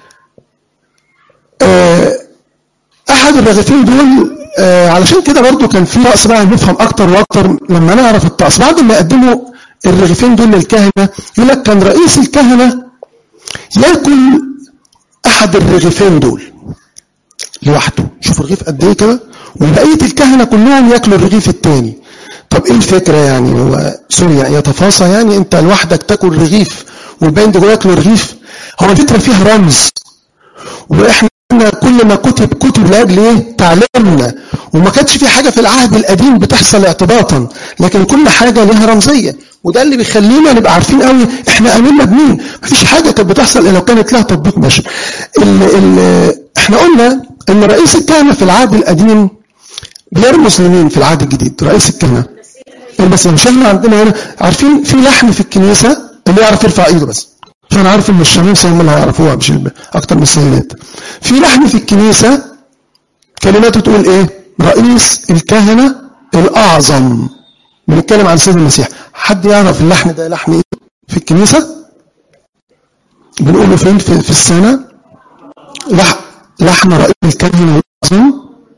أحد الرغيفين دول علشان كده برضو كان في رأس بقى نفهم أكتر وأكتر لما نعرف الطقس بعد ما يقدموا الرغيفين دول للكهنة يقول لك كان رئيس الكهنة ياكل أحد الرغيفين دول لوحده شوف الرغيف قد ايه كده وبقيه الكهنه كلهم ياكلوا الرغيف الثاني طب ايه الفكره يعني هو سوري يعني يتفاصى يعني انت لوحدك تاكل رغيف والباقيين دول ياكلوا رغيف هو الفكره فيها رمز واحنا كل ما كتب كتب لاجل ايه تعلمنا وما كانش في حاجه في العهد القديم بتحصل اعتباطا لكن كل حاجه ليها رمزيه وده اللي بيخلينا نبقى عارفين قوي احنا امنا بمين مفيش حاجه كانت بتحصل الا لو كانت لها تطبيق بشري احنا قلنا ان رئيس الكهنه في العهد القديم بيرمز لمين في العهد الجديد رئيس الكهنه المسيح مش احنا عندنا هنا عارفين في لحن في الكنيسه اللي يعرف يرفع ايده بس فانا عارف ان الشمس هم اللي هيعرفوها مش اكتر من السيدات في لحن في الكنيسه كلماته تقول ايه رئيس الكهنه الاعظم بنتكلم عن سيد المسيح حد يعرف اللحن ده لحن ايه في الكنيسه بنقوله فين في, في السنه لحن لحن رئيس الكهنة العظيم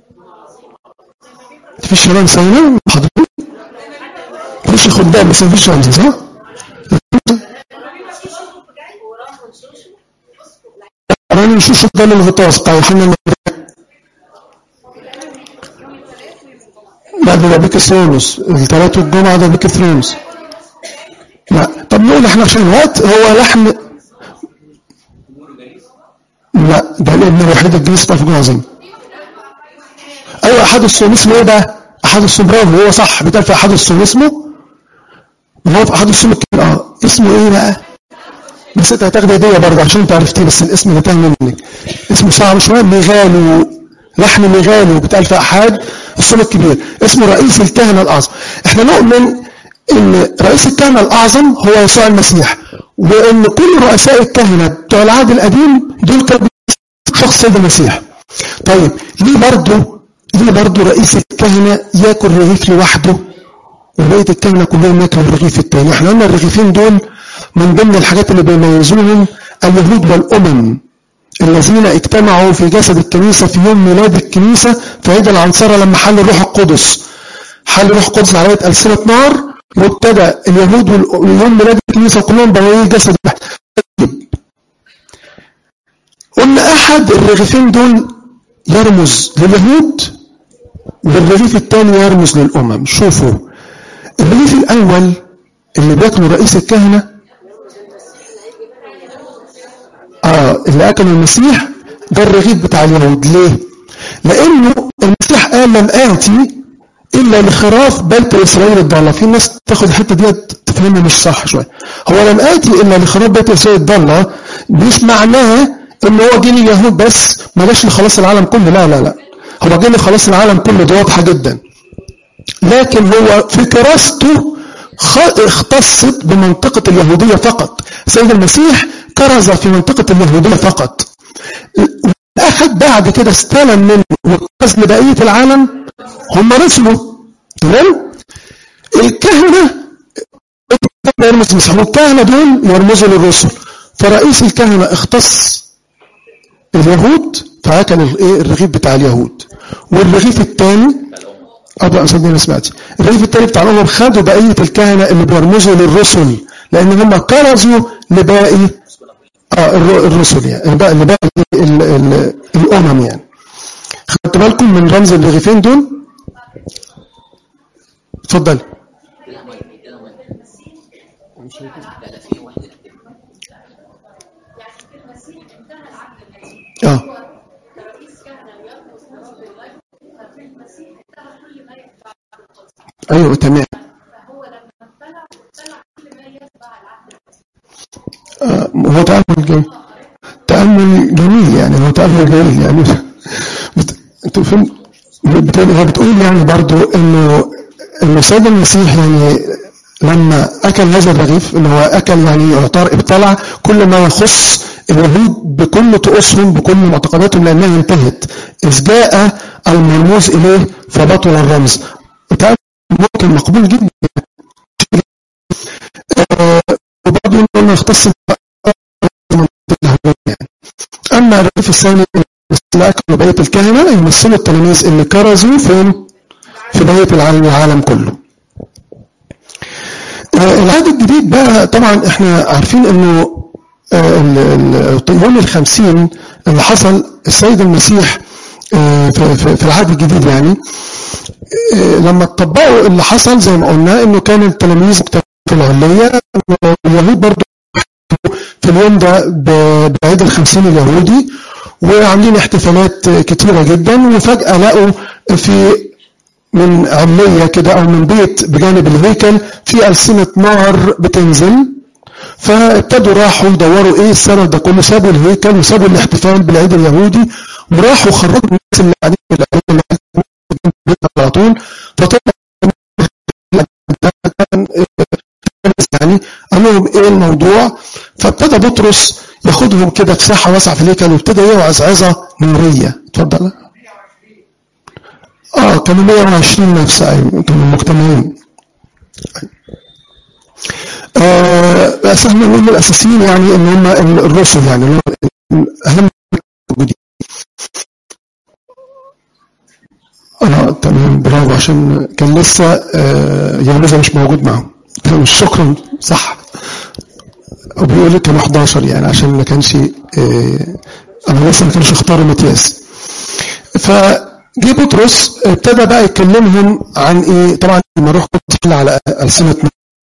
في شباب سينا حضرتك مفيش خدام بس مفيش رمز صح؟ راني نشوف ده الغطاس بتاع يوحنا لا ده بيك ثرونوس الثلاث والجمعة ده بيك ثرونوس لا طب نقول احنا عشان الوقت هو لحن لا ده الابن الوحيد الجنس بتاع الفجر العظيم ايوه احد الصوم اسمه ايه بقى احد الصوم برافو هو صح بيتقال في احد الصوم اسمه هو في احد الصوم الكبير اه اسمه ايه بقى بس انت هتاخد هديه برضه عشان انت عرفتيه بس الاسم اللي تاه منك اسمه صعب شويه ميغالو لحن ميغالو بيتقال في احد الصوم الكبير اسمه رئيس الكهنه الاعظم احنا نؤمن ان رئيس الكهنه الاعظم هو يسوع المسيح وان كل رؤساء الكهنه بتوع العهد القديم دول كانوا شخص سيد المسيح طيب ليه برضه ليه برضه رئيس الكهنه ياكل رغيف لوحده وبقيه الكهنه كلهم ياكلوا الرغيف الثاني احنا قلنا الرغيفين دول من ضمن الحاجات اللي بيميزوهم اليهود والامم الذين اجتمعوا في جسد الكنيسة في يوم ميلاد الكنيسة في عيد العنصرة لما حل الروح القدس حل الروح القدس على يد ألسنة نار وابتدى اليهود ويوم ميلاد الكنيسة كلهم بقوا جسد واحد قلنا أحد الرغيفين دول يرمز لليهود والرغيف الثاني يرمز للأمم شوفوا الرغيف الأول اللي بياكله رئيس الكهنة آه اللي أكل المسيح ده الرغيف بتاع اليهود ليه؟ لأنه المسيح قال لم آتي إلا لخراف بيت إسرائيل الضالة في ناس تاخد الحتة دي تفهمها مش صح شوية هو لم آتي إلا لخراف بيت إسرائيل الضالة مش معناه ان هو جه لليهود بس ما جاش لخلاص العالم كله لا لا لا هو جه لخلاص العالم كله دي واضحه جدا لكن هو في كراسته خ- اختصت بمنطقة اليهودية فقط سيد المسيح كرز في منطقة اليهودية فقط أحد بعد كده استلم منه وكرز لبقية العالم هم رسله تمام الكهنة يرمز المسيح والكهنة دول يرمزوا للرسل فرئيس الكهنة اختص اليهود فأكل الايه الرغيف بتاع اليهود والرغيف الثاني ابدا صدقني ما سمعتش الرغيف الثاني بتاع الامم خدوا بقيه الكهنه اللي بيرمزوا للرسل لان هم كرزوا لباقي اه الر- الرسل يعني بقى لباقي ال- ال- الامم يعني خدت بالكم من رمز الرغيفين دول اتفضل كده ميه كده ميه لا لا في واحد اه ايوه تمام آه، هو تأمل جميل تأمل جميل يعني هو تأمل جميل يعني بت... انتوا فهم بتقول هي بتقول يعني برضو انه انه سيد المسيح يعني لما اكل هذا الرغيف اللي هو اكل يعني يعتبر ابتلع كل ما يخص اليهود بكل طقوسهم بكل معتقداتهم لانها انتهت اذ جاء المرموز اليه فبطل الرمز بتاع ممكن مقبول جدا آه، وبرضه انه يختص يعني اما الرغيف الثاني اللي اكلوا بقيه الكهنه يمثلوا التلاميذ اللي كرزوا فين في بقيه العالم العالم كله آه، العهد الجديد بقى طبعا احنا عارفين انه آه، ال- ال- يوم الخمسين اللي حصل السيد المسيح آه، في في- في العهد الجديد يعني آه، لما طبقوا اللي حصل زي ما قلنا انه كان التلاميذ في العلية واليهود برضو في اليوم ده ب- بعيد الخمسين اليهودي وعاملين احتفالات كتيرة جدا وفجأة لقوا في من علية كده أو من بيت بجانب الهيكل في ألسنة نار بتنزل فابتدوا راحوا يدوروا ايه السبب ده كله سابوا الهيكل وسابوا الاحتفال بالعيد اليهودي وراحوا خرجوا الناس اللي قاعدين في العيد اللي قاعدين في البيت على طول فطلع كان يعني قال لهم ايه الموضوع فابتدى بطرس ياخدهم كده في ساحه واسعه في الهيكل وابتدى يوعظ عظه نوريه اتفضل اه كانوا 120 نفس ايوه كانوا مجتمعين آه بس احنا نقول الاساسيين يعني ان هم الرسل يعني اللي هم اهم موجودين اه تمام برافو عشان كان لسه آه يهوذا مش موجود معاهم تمام شكرا صح وبيقول لي كانوا 11 يعني عشان ما كانش آه انا لسه ما كانش اختاروا متياس فجه بطرس ابتدى بقى يكلمهم عن ايه طبعا لما روح قدس على السنه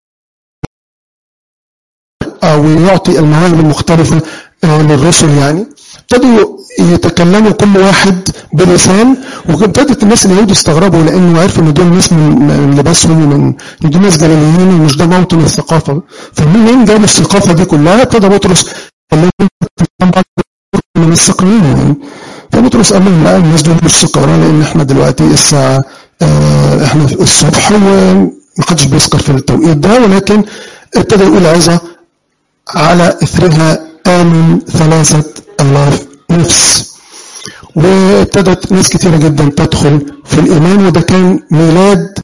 او يعطي المواهب المختلفه آه للرسل يعني ابتدوا يتكلموا كل واحد بلسان وابتدت الناس اليهود يستغربوا لانه عرفوا ان دول ناس من من لباسهم ومن دول ناس جلاليين ومش ده موطن الثقافه فمنين جابوا الثقافه دي كلها ابتدى بطرس يكلمهم من الثقيين يعني فبطرس قال لهم لا الناس دول مش سكارى لان احنا دلوقتي الساعه اه احنا الصبح ومحدش بيسكر في التوقيت ده ولكن ابتدى يقول عظه على اثرها امن ثلاثه الاف نفس وابتدت ناس كثيرة جدا تدخل في الإيمان وده كان ميلاد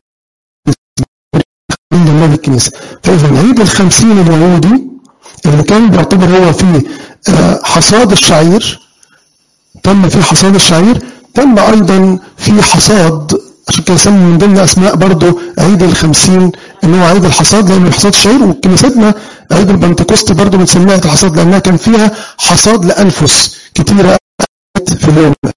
من الله الكنيسة فإذا عيد الخمسين اليهودي اللي كان بيعتبر هو فيه حصاد الشعير تم فيه حصاد الشعير تم أيضا في حصاد عشان كده سموا من ضمن أسماء برضه عيد الخمسين إن هو عيد الحصاد لأنه حصاد الشعير وكنيستنا عيد البنتكوست برضه بنسميها عيد الحصاد لأنها كان فيها حصاد لأنفس كتيرة في اليوم ده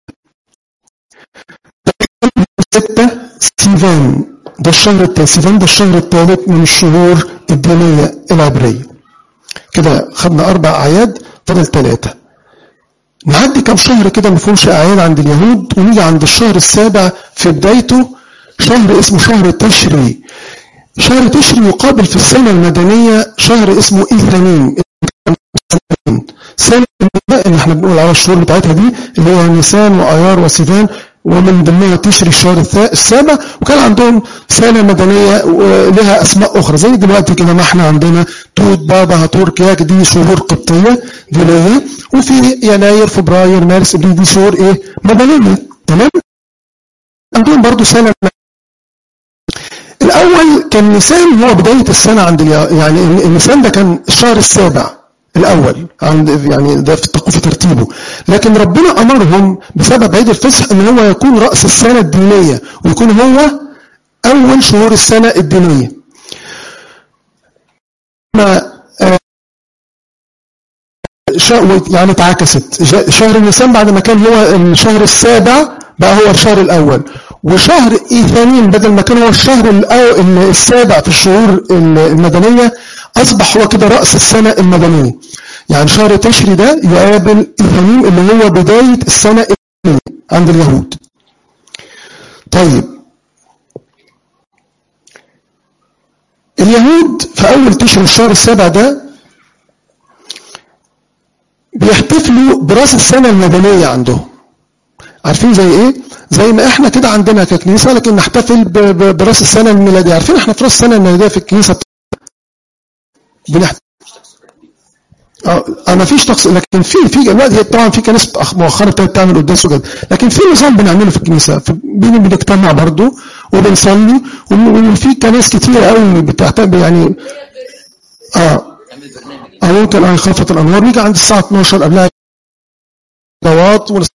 ستة سيفان ده الشهر الثالث سيفان ده الشهر الثالث من الشهور الدينية العبرية كده خدنا أربع أعياد فضل ثلاثة نعدي كم شهر كده ما فيهمش أعياد عند اليهود ونيجي عند الشهر السابع في بدايته شهر اسمه شهر تشري شهر تشري يقابل في السنة المدنية شهر اسمه إيثانيم سنة اللي احنا بنقول على الشهور بتاعتها دي اللي هو نيسان وآيار وسيفان ومن ضمنها تشري الشهر الثا- السابع وكان عندهم سنة مدنية ولها أسماء أخرى زي دلوقتي كده ما احنا عندنا توت بابا هاتور كياك دي شهور قبطية دينية وفي يناير فبراير مارس ابريل دي شهور ايه مدنية تمام عندهم برضو سنة الأول كان نيسان هو بداية السنة عند اليا- يعني النيسان ده كان الشهر السابع الأول عند يعني ده في التق- في ترتيبه لكن ربنا أمرهم بسبب عيد الفصح إن هو يكون رأس السنة الدينية ويكون هو أول شهور السنة الدينية ما آه، شا- يعني اتعكست ج- شهر نيسان بعد ما كان هو الشهر السابع بقى هو الشهر الأول وشهر إيثانين بدل ما كان هو الشهر الأو- ال- السابع في الشهور ال- المدنية أصبح هو كده رأس السنة المدنية يعني شهر تشري ده يقابل إيثانين اللي هو بداية السنة المدنية عند اليهود طيب اليهود في أول تشري الشهر السابع ده بيحتفلوا براس السنة المدنية عندهم عارفين زي ايه زي ما احنا كده عندنا ككنيسة لكن نحتفل ب- ب- براس السنة الميلادية عارفين احنا في راس السنة الميلادية في الكنيسة بنحت... اه ما فيش تقص لكن في في دلوقتي هي طبعا في كنائس أخ- مؤخرا ابتدت تعمل قداس وكده لكن في نظام بنعمله في الكنيسه في- بين بنجتمع برضه وبنصلي وم- وفي كنائس كتير قوي بتعتبر يعني اه تعمل برنامج أو ممكن أن خافت الأنوار نيجي عند الساعة 12 قبلها صلوات ونص-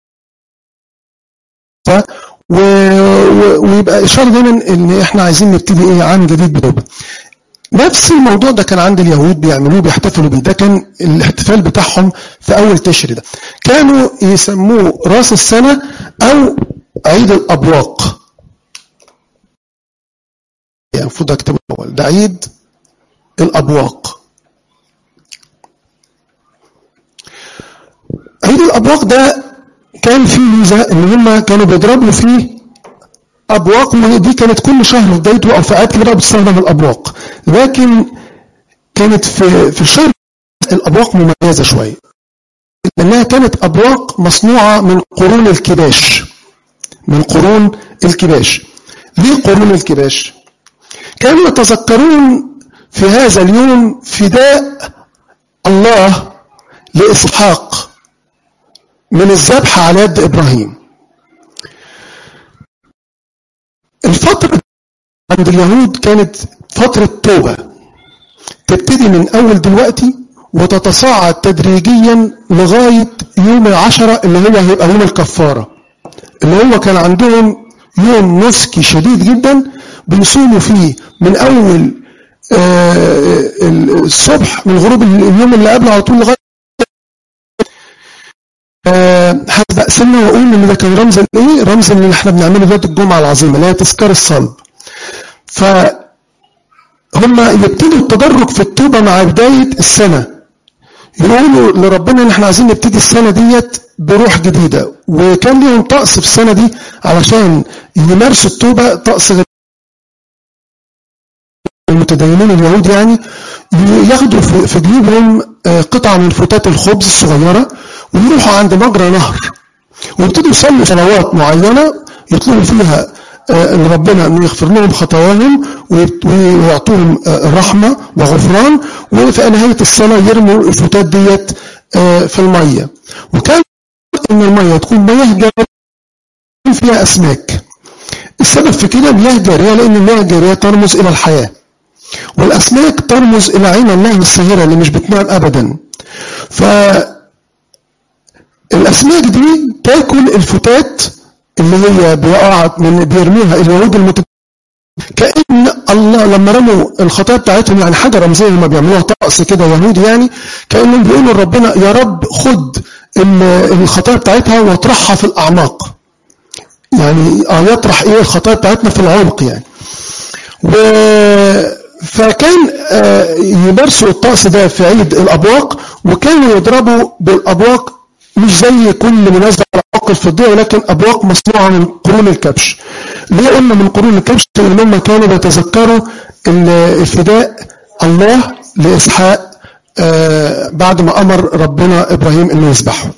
و... و... ويبقى إشارة دايما إن إحنا عايزين نبتدي إيه عام جديد بتوبة. نفس الموضوع ده كان عند اليهود بيعملوه بيحتفلوا بيه ده كان الاحتفال بتاعهم في أول تشري ده كانوا يسموه راس السنة أو عيد الأبواق يعني المفروض أكتبه الأول ده عيد الأبواق عيد الأبواق ده كان فيه ميزة إن هم كانوا بيضربوا فيه أبواق ودي كانت كل شهر في بدايته أو في أوقات كده بتستخدم الأبواق لكن كانت في في الشهر الأبواق مميزة شوية لأنها كانت أبواق مصنوعة من قرون الكباش من قرون الكباش ليه قرون الكباش؟ كانوا يتذكرون في هذا اليوم فداء الله لإسحاق من الذبح على يد إبراهيم الفترة عند اليهود كانت فترة توبة تبتدي من أول دلوقتي وتتصاعد تدريجيا لغاية يوم العشرة اللي هو هيبقى يوم الكفارة اللي هو كان عندهم يوم نسكي شديد جدا بيصوموا فيه من أول آه، الصبح من غروب اليوم اللي قبله على طول لغاية آه، هبدأ سنة وأقول إن ده كان رمز الإيه؟ رمز اللي إحنا بنعمله دلوقتي الجمعة العظيمة اللي هي تذكار الصلب. فهم يبتدوا التدرج في التوبة مع بداية السنة. يقولوا لربنا إن إحنا عايزين نبتدي السنة ديت بروح جديدة، وكان ليهم طقس في السنة دي علشان يمارسوا التوبة طقس غير المتدينين اليهود يعني ياخدوا في في جيوبهم آه، قطعة من فتات الخبز الصغيرة ويروحوا عند مجرى نهر ويبتدوا يصلوا صلوات معينة يطلبوا فيها آه، ان ربنا انه يغفر لهم خطاياهم ويت- ويعطوهم آه، رحمة وغفران وفي نهاية الصلاة يرموا الفتات ديت آه، في المية وكان ان المية تكون مياه جارية فيها اسماك السبب في كده مياه جارية لان المياه الجارية ترمز الى الحياة والاسماك ترمز الى عين الله الساهرة اللي مش بتنام ابدا ف الاسماك دي تاكل الفتات اللي هي بيقع من بيرميها اليهود المت كأن الله لما رموا الخطايا بتاعتهم يعني حاجة رمزية هما بيعملوها طقس كده يهودي يعني كأنهم بيقولوا لربنا يا رب خد ال- الخطايا بتاعتها واطرحها في الأعماق يعني اه يطرح ايه الخطايا بتاعتنا في العمق يعني و فكان آه، يمارسوا الطقس ده في عيد الابواق وكانوا يضربوا بالابواق مش زي كل مناسبه الابواق الفضيه ولكن ابواق مصنوعه من قرون الكبش. ليه قلنا من قرون الكبش؟ لان هم كانوا بيتذكروا ال- الفداء الله لاسحاق آه، بعد ما امر ربنا ابراهيم انه يذبحه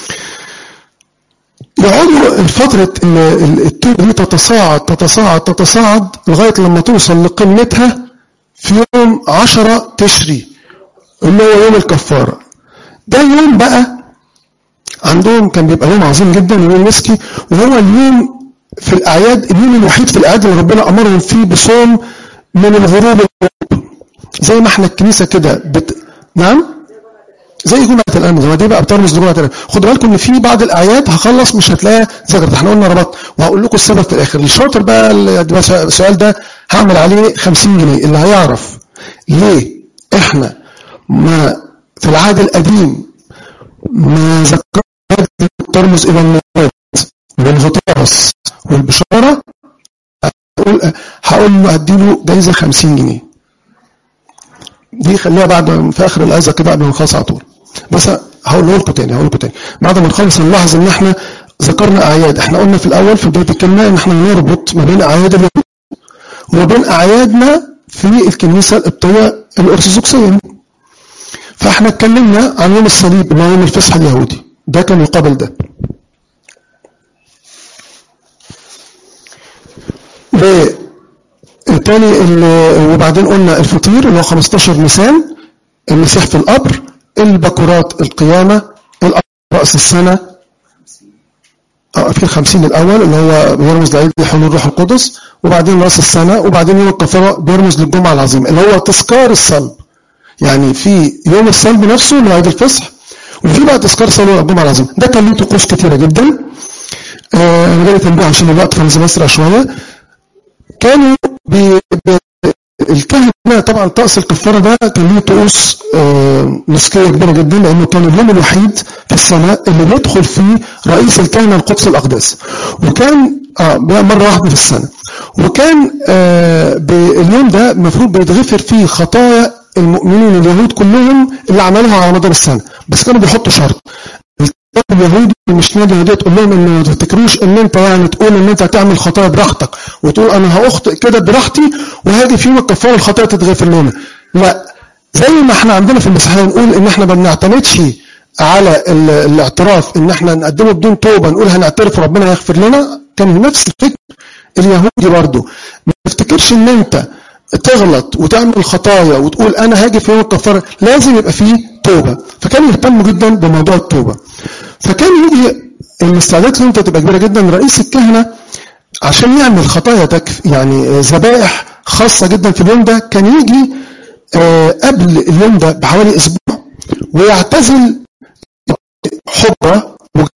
يقعدوا فترة ال- ال- التوبة دي تتصاعد تتصاعد تتصاعد لغاية لما توصل لقمتها في يوم عشرة تشري اللي هو يوم الكفارة ده يوم بقى عندهم كان بيبقى يوم عظيم جدا يوم مسكي وهو اليوم في الأعياد اليوم الوحيد في الأعياد اللي ربنا أمرهم فيه بصوم من الغروب للغروب زي ما احنا الكنيسة كده بت... نعم زي جمعة الأمن ما دي بقى بترمز لجمعة الأمن خدوا بالكم إن في بعض الأعياد هخلص مش هتلاقيها ذكرت احنا قلنا ربط وهقول لكم السبب في الآخر الشاطر بقى اللي ده بقى السؤال ده هعمل عليه 50 جنيه اللي هيعرف ليه احنا ما في العهد القديم ما ذكرنا ترمز إلى الموت والغطاس والبشارة هقول هقول له هديله جايزة 50 جنيه دي خليها بعد في اخر الاذى كده قبل ما نخلص على طول بس هقول لكم تاني هقول لكم تاني بعد ما نخلص نلاحظ ان احنا ذكرنا اعياد احنا قلنا في الاول في بدايه الكلمه ان احنا نربط ما بين اعياد اليهود وما بين اعيادنا في الكنيسه القبطيه الارثوذكسيه فاحنا اتكلمنا عن يوم الصليب اللي هو يوم الفصح اليهودي ده كان يقابل ده تاني ال- وبعدين قلنا الفطير اللي هو 15 نيسان المسيح في القبر البكورات القيامة الأب رأس السنة اه في الخمسين الأول اللي هو بيرمز لعيد حلول روح القدس وبعدين رأس السنة وبعدين يوم الكفارة بيرمز للجمعة العظيمة اللي هو تذكار الصلب يعني في يوم الصلب نفسه اللي هو عيد الفصح وفي بقى تذكار صلب الجمعة العظيمة ده كان له طقوس كتيرة جدا آه، انا جاي تنبيه عشان الوقت كان بسرعة شوية كانوا ب... ب... الكهنة طبعا طقس الكفارة ده كان له طقوس آه، نسكية كبيرة جدا لأنه كان اليوم الوحيد في السنة اللي بيدخل فيه رئيس الكهنة القدس الأقداس وكان اه بقى مرة واحدة في السنة وكان آه اليوم ده المفروض بيتغفر فيه خطايا المؤمنين اليهود كلهم اللي عملوها على مدار السنة بس كانوا بيحطوا شرط الكتاب اليهودي المشنيه اليهوديه تقول لهم ان ما تفتكروش ان انت يعني تقول ان انت هتعمل خطايا براحتك وتقول انا هاخطئ كده براحتي وهاجي في يوم الكفاره الخطايا تتغفر لنا لا زي ما احنا عندنا في المسيحيه نقول ان احنا ما بنعتمدش على ال- الاعتراف ان احنا نقدمه بدون توبه نقول هنعترف وربنا يغفر لنا كان نفس الفكر اليهودي برضه ما تفتكرش ان انت تغلط وتعمل خطايا وتقول انا هاجي في يوم الكفاره لازم يبقى فيه توبه فكانوا يهتموا جدا بموضوع التوبه فكان يجي الاستعداد انت تبقى كبيره جدا رئيس الكهنه عشان يعمل خطايا تكف يعني آه، ذبائح خاصه جدا في اليوم ده كان يجي آه، قبل اليوم ده بحوالي اسبوع ويعتزل حبرة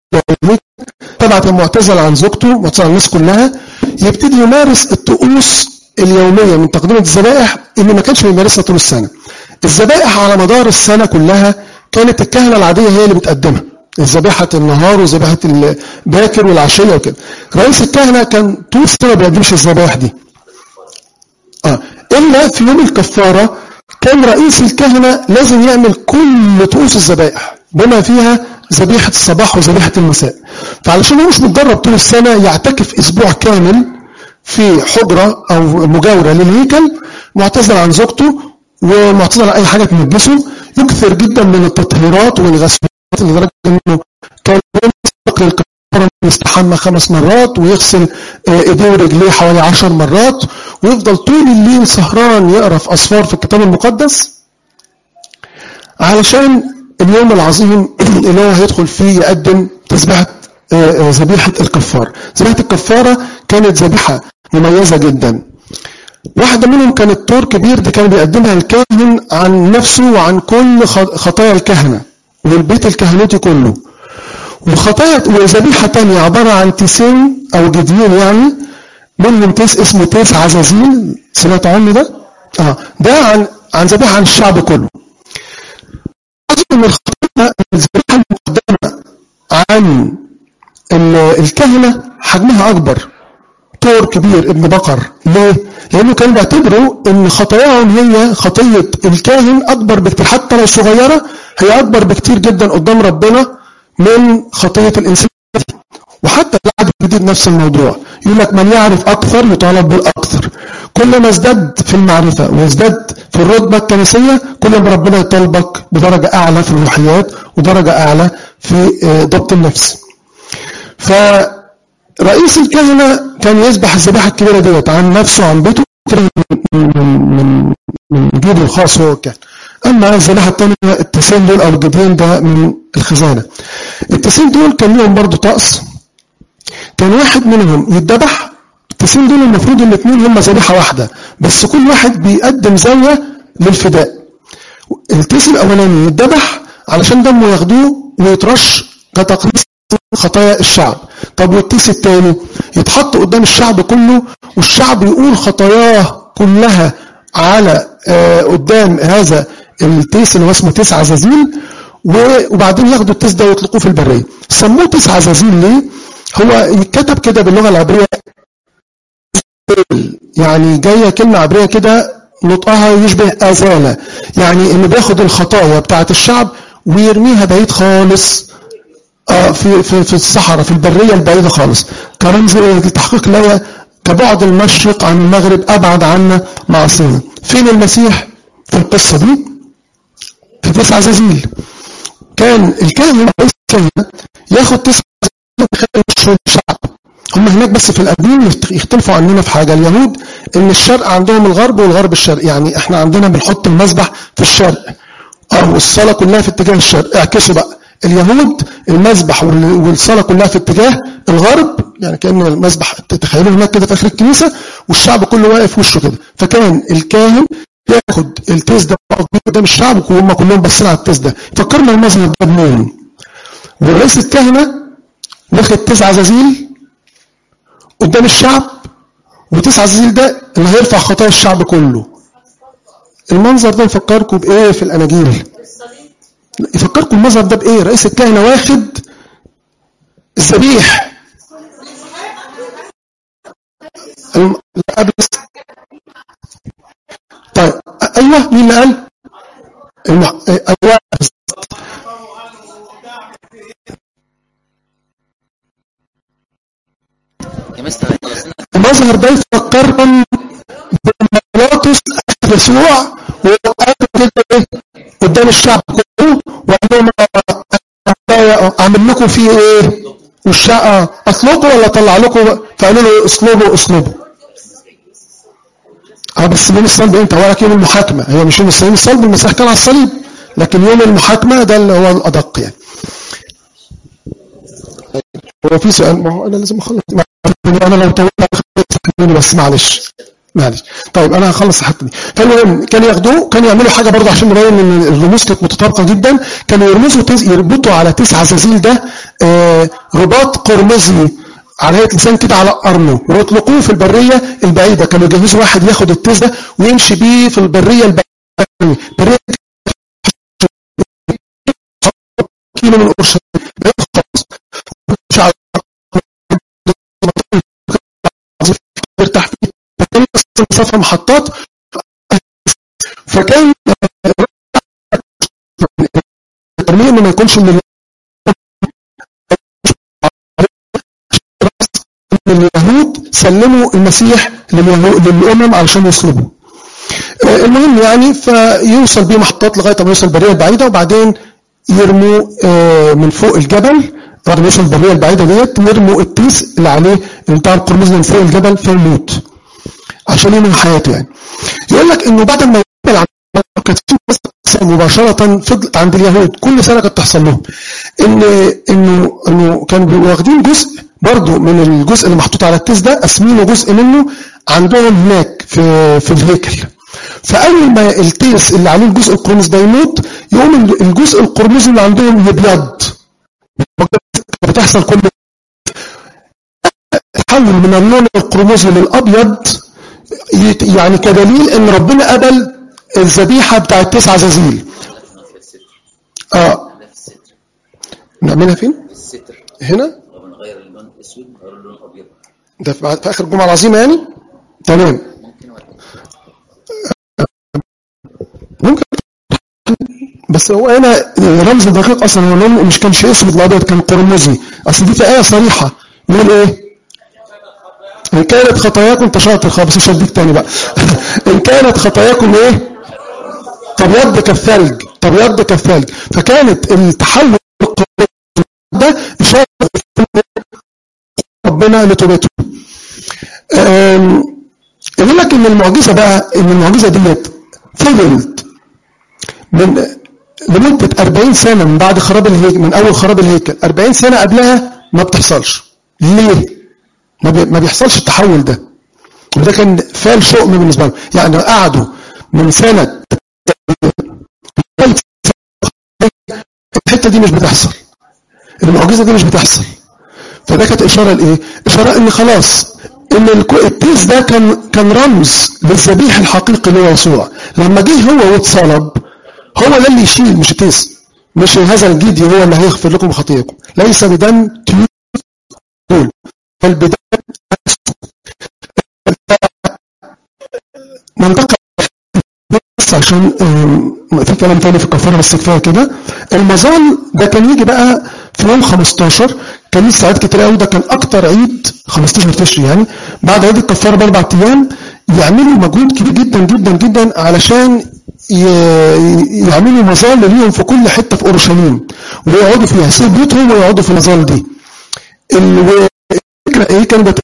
تبعت المعتزل عن زوجته معتزل عن الناس كلها يبتدي يمارس الطقوس اليومية من تقديم الذبائح اللي ما كانش بيمارسها طول السنة الذبائح على مدار السنة كلها كانت الكهنة العادية هي اللي بتقدمها ذبيحة النهار وذبيحة الباكر والعشية وكده رئيس الكهنة كان طول السنة ما بيقدمش الذبائح دي آه. إلا في يوم الكفارة كان رئيس الكهنة لازم يعمل كل طقوس الذبائح بما فيها ذبيحة الصباح وذبيحة المساء فعلشان هو مش متدرب طول السنة يعتكف أسبوع كامل في حجرة أو مجاورة للهيكل معتزل عن زوجته ومعتزل عن أي حاجة تنجسه يكثر جدا من التطهيرات والغسلات لدرجة أنه كان يسبق للكفارة يستحمى خمس مرات ويغسل آه، ايديه ورجليه حوالي عشر مرات ويفضل طول الليل سهران يقرا في اصفار في الكتاب المقدس علشان اليوم العظيم اللي هو هيدخل فيه يقدم تذبحة آه، آه، ذبيحة الكفارة ذبيحة الكفارة كانت ذبيحة مميزة جدا واحدة منهم كانت طور كبير دي كان بيقدمها الكاهن عن نفسه وعن كل خ- خطايا الكهنة والبيت الكهنوتي كله وخطايا وذبيحة تانية عبارة عن تيسين أو جديين يعني منهم تيس اسمه تيس عزازيل سمعت عنه ده؟ اه ده عن عن ذبيحة عن الشعب كله. أظن إن الخطايا الذبيحة المقدمة عن ال- الكهنة حجمها أكبر طور كبير ابن بقر ليه؟ لأنه كانوا بيعتبروا إن خطاياهم هي خطية الكاهن أكبر بكتير حتى لو صغيرة هي أكبر بكتير جدا قدام ربنا من خطية الإنسان وحتى العهد الجديد نفس الموضوع يقول لك من يعرف اكثر يطالب بالاكثر كل ما ازداد في المعرفه وازداد في الرتبه الكنسيه كل ما ربنا يطالبك بدرجه اعلى في الروحيات ودرجه اعلى في آه، ضبط النفس فرئيس الكهنه كان يذبح الذبيحه الكبيره ديت عن نفسه عن بيته من من من من جيبه الخاص هو الكهنه اما الذبيحه الثانيه التسين دول او الجديين ده من الخزانه التسين دول كان لهم برضه طقس كان واحد منهم يتذبح التسين دول المفروض الاثنين هم ذبيحه واحده بس كل واحد بيقدم زاويه للفداء التيس الاولاني يتذبح علشان دمه ياخدوه ويترش كتقليص خطايا الشعب طب والتيس الثاني يتحط قدام الشعب كله والشعب يقول خطاياه كلها على آه قدام هذا التيس اللي هو اسمه تيس عزازيل و- وبعدين ياخدوا التيس ده ويطلقوه في البريه سموه تيس عزازيل ليه هو يتكتب كده باللغه العبريه يعني جايه كلمه عبريه كده نطقها يشبه ازاله يعني انه بياخد الخطايا بتاعه الشعب ويرميها بعيد خالص آه في في في الصحراء في البريه البعيده خالص كرمز لتحقيق الايه كبعد المشرق عن المغرب ابعد عنا معصيه فين المسيح في القصه دي في تسع عزازيل كان الكاهن رئيس الكهنه ياخد تسع عزازيل الشعب هم هناك بس في القديم يخت- يختلفوا عننا في حاجه اليهود ان الشرق عندهم الغرب والغرب الشرق يعني احنا عندنا بنحط المذبح في الشرق اه والصلاه كلها في اتجاه الشرق اعكسوا بقى اليهود المذبح وال- والصلاه كلها في اتجاه الغرب يعني كان المذبح تتخيلوا هناك كده في اخر الكنيسه والشعب كله واقف وشه كده فكان الكاهن ياخد التيس ده يقف بيه قدام الشعب وهم كلهم باصين على التيس ده فكرنا المذهب ده بمين ورئيس الكهنه واخد تسع عزازيل قدام الشعب وتسعة عزيز ده اللي هيرفع خطايا الشعب كله المنظر ده يفكركم بايه في الاناجيل يفكركم المنظر ده بايه رئيس الكهنه واخد الذبيح الم... لا قبل طيب أ- ايوه مين اللي قال الم... ايوه يا مستر خلصنا المظهر ده يفكركم بملاطس يسوع وقال كده ايه قدام الشعب كله وقال لهم أنا اعمل لكم فيه ايه والشقه اطلقوا ولا اطلع لكم فقالوا له اصلبوا اصلبوا اه بس يوم الصلب انت وراك يوم المحاكمه هي مش يوم الصلب يوم الصلب المسيح كان على الصليب لكن يوم المحاكمه ده اللي هو الادق يعني هو في سؤال ما هو انا لازم اخلص انا لو طولت خليني بس معلش معلش طيب انا هخلص الحته دي فالمهم كانوا ياخدوه كانوا يعملوا حاجه برضه عشان نبين ان الرموز كانت متطابقه جدا كانوا يرمزوا تز... يربطوا على تسع عزازيل ده آه رباط قرمزي على هيئه لسان كده على قرنه ويطلقوه في البريه البعيده كانوا يجهزوا واحد ياخد التيس ده ويمشي بيه في البريه البعيده البريه كيلو من اورشليم بعيد خالص مش على يرتاح فيه فكان مسافه محطات فكان الترميم انه ما يكونش من اليهود سلموا المسيح لليهود- للامم علشان يصلبوا آه، المهم يعني فيوصل بيه محطات لغايه ما يوصل البريه البعيده وبعدين يرموا آه، من فوق الجبل بعد ما يوصل البريه البعيده ديت يرموا التيس اللي عليه اللي بتاع القرمز من فوق الجبل فيموت عشان ينهي حياته يعني يقول لك انه بعد ما يقبل عن كانت في قصة مباشرة فضلت عند اليهود كل سنة كانت تحصل لهم ان انه انه كانوا بيبقوا واخدين جزء برضه من الجزء اللي محطوط على التيس ده قاسمينه جزء منه عندهم هناك في في الهيكل فاول ما التيس اللي عليه الجزء القرمز ده يموت يقوم الجزء القرمزي اللي عندهم يبيض بتحصل كل تحول من اللون القرمزي للابيض يت- يعني كدليل ان ربنا قبل الذبيحه بتاع التسع عزازيل في الستر اه ده في الستر نعملها فين في الستر هنا لو بنغير اللون الاسود نغير اللون الابيض ده في في اخر الجمعه العظيمه يعني تمام ممكن ولا ممكن بس هو هنا رمز دقيق اصلا هو لون مش كانش اسود الابيض كان قرمزي اصل دي في ايه صريحه يقول ايه ان كانت خطاياكم انت شاطر خالص مش هديك تاني بقى ان كانت خطاياكم ايه تبيض كالثلج تبيض كالثلج فكانت التحول ده اشاره ربنا لتوبته أم، يقول لك ان المعجزه بقى ان المعجزه ديت فضلت من لمده 40 سنه من بعد خراب الهيكل من اول خراب الهيكل 40 سنه قبلها ما بتحصلش ليه؟ ما, بي ما بيحصلش التحول ده وده كان فال شؤم بالنسبه لهم يعني قعدوا من سنه الحته دي مش بتحصل المعجزه دي مش بتحصل فده كانت اشاره لايه؟ اشاره ان خلاص ان الكو- التيس ده كان كان رمز للذبيح الحقيقي اللي هو يسوع لما جه هو واتصلب هو ده اللي يشيل مش التيس مش هذا الجدي هو اللي هيغفر لكم خطيئكم ليس بدم تقول بل بدم منطقه بس عشان آم، في كلام تاني في الكفاره بس كفايه كده المظال ده كان يجي بقى في يوم 15 كان لسه ساعات كتير قوي ده كان اكتر عيد 15 تشري يعني بعد عيد الكفاره باربع ايام يعملوا مجهود كبير جدا جدا جدا علشان ي- يعملوا مظال ليهم في كل حته في اورشليم ويقعدوا فيها يسيبوا بيوتهم ويقعدوا في المظال دي ال- الفكره ايه كان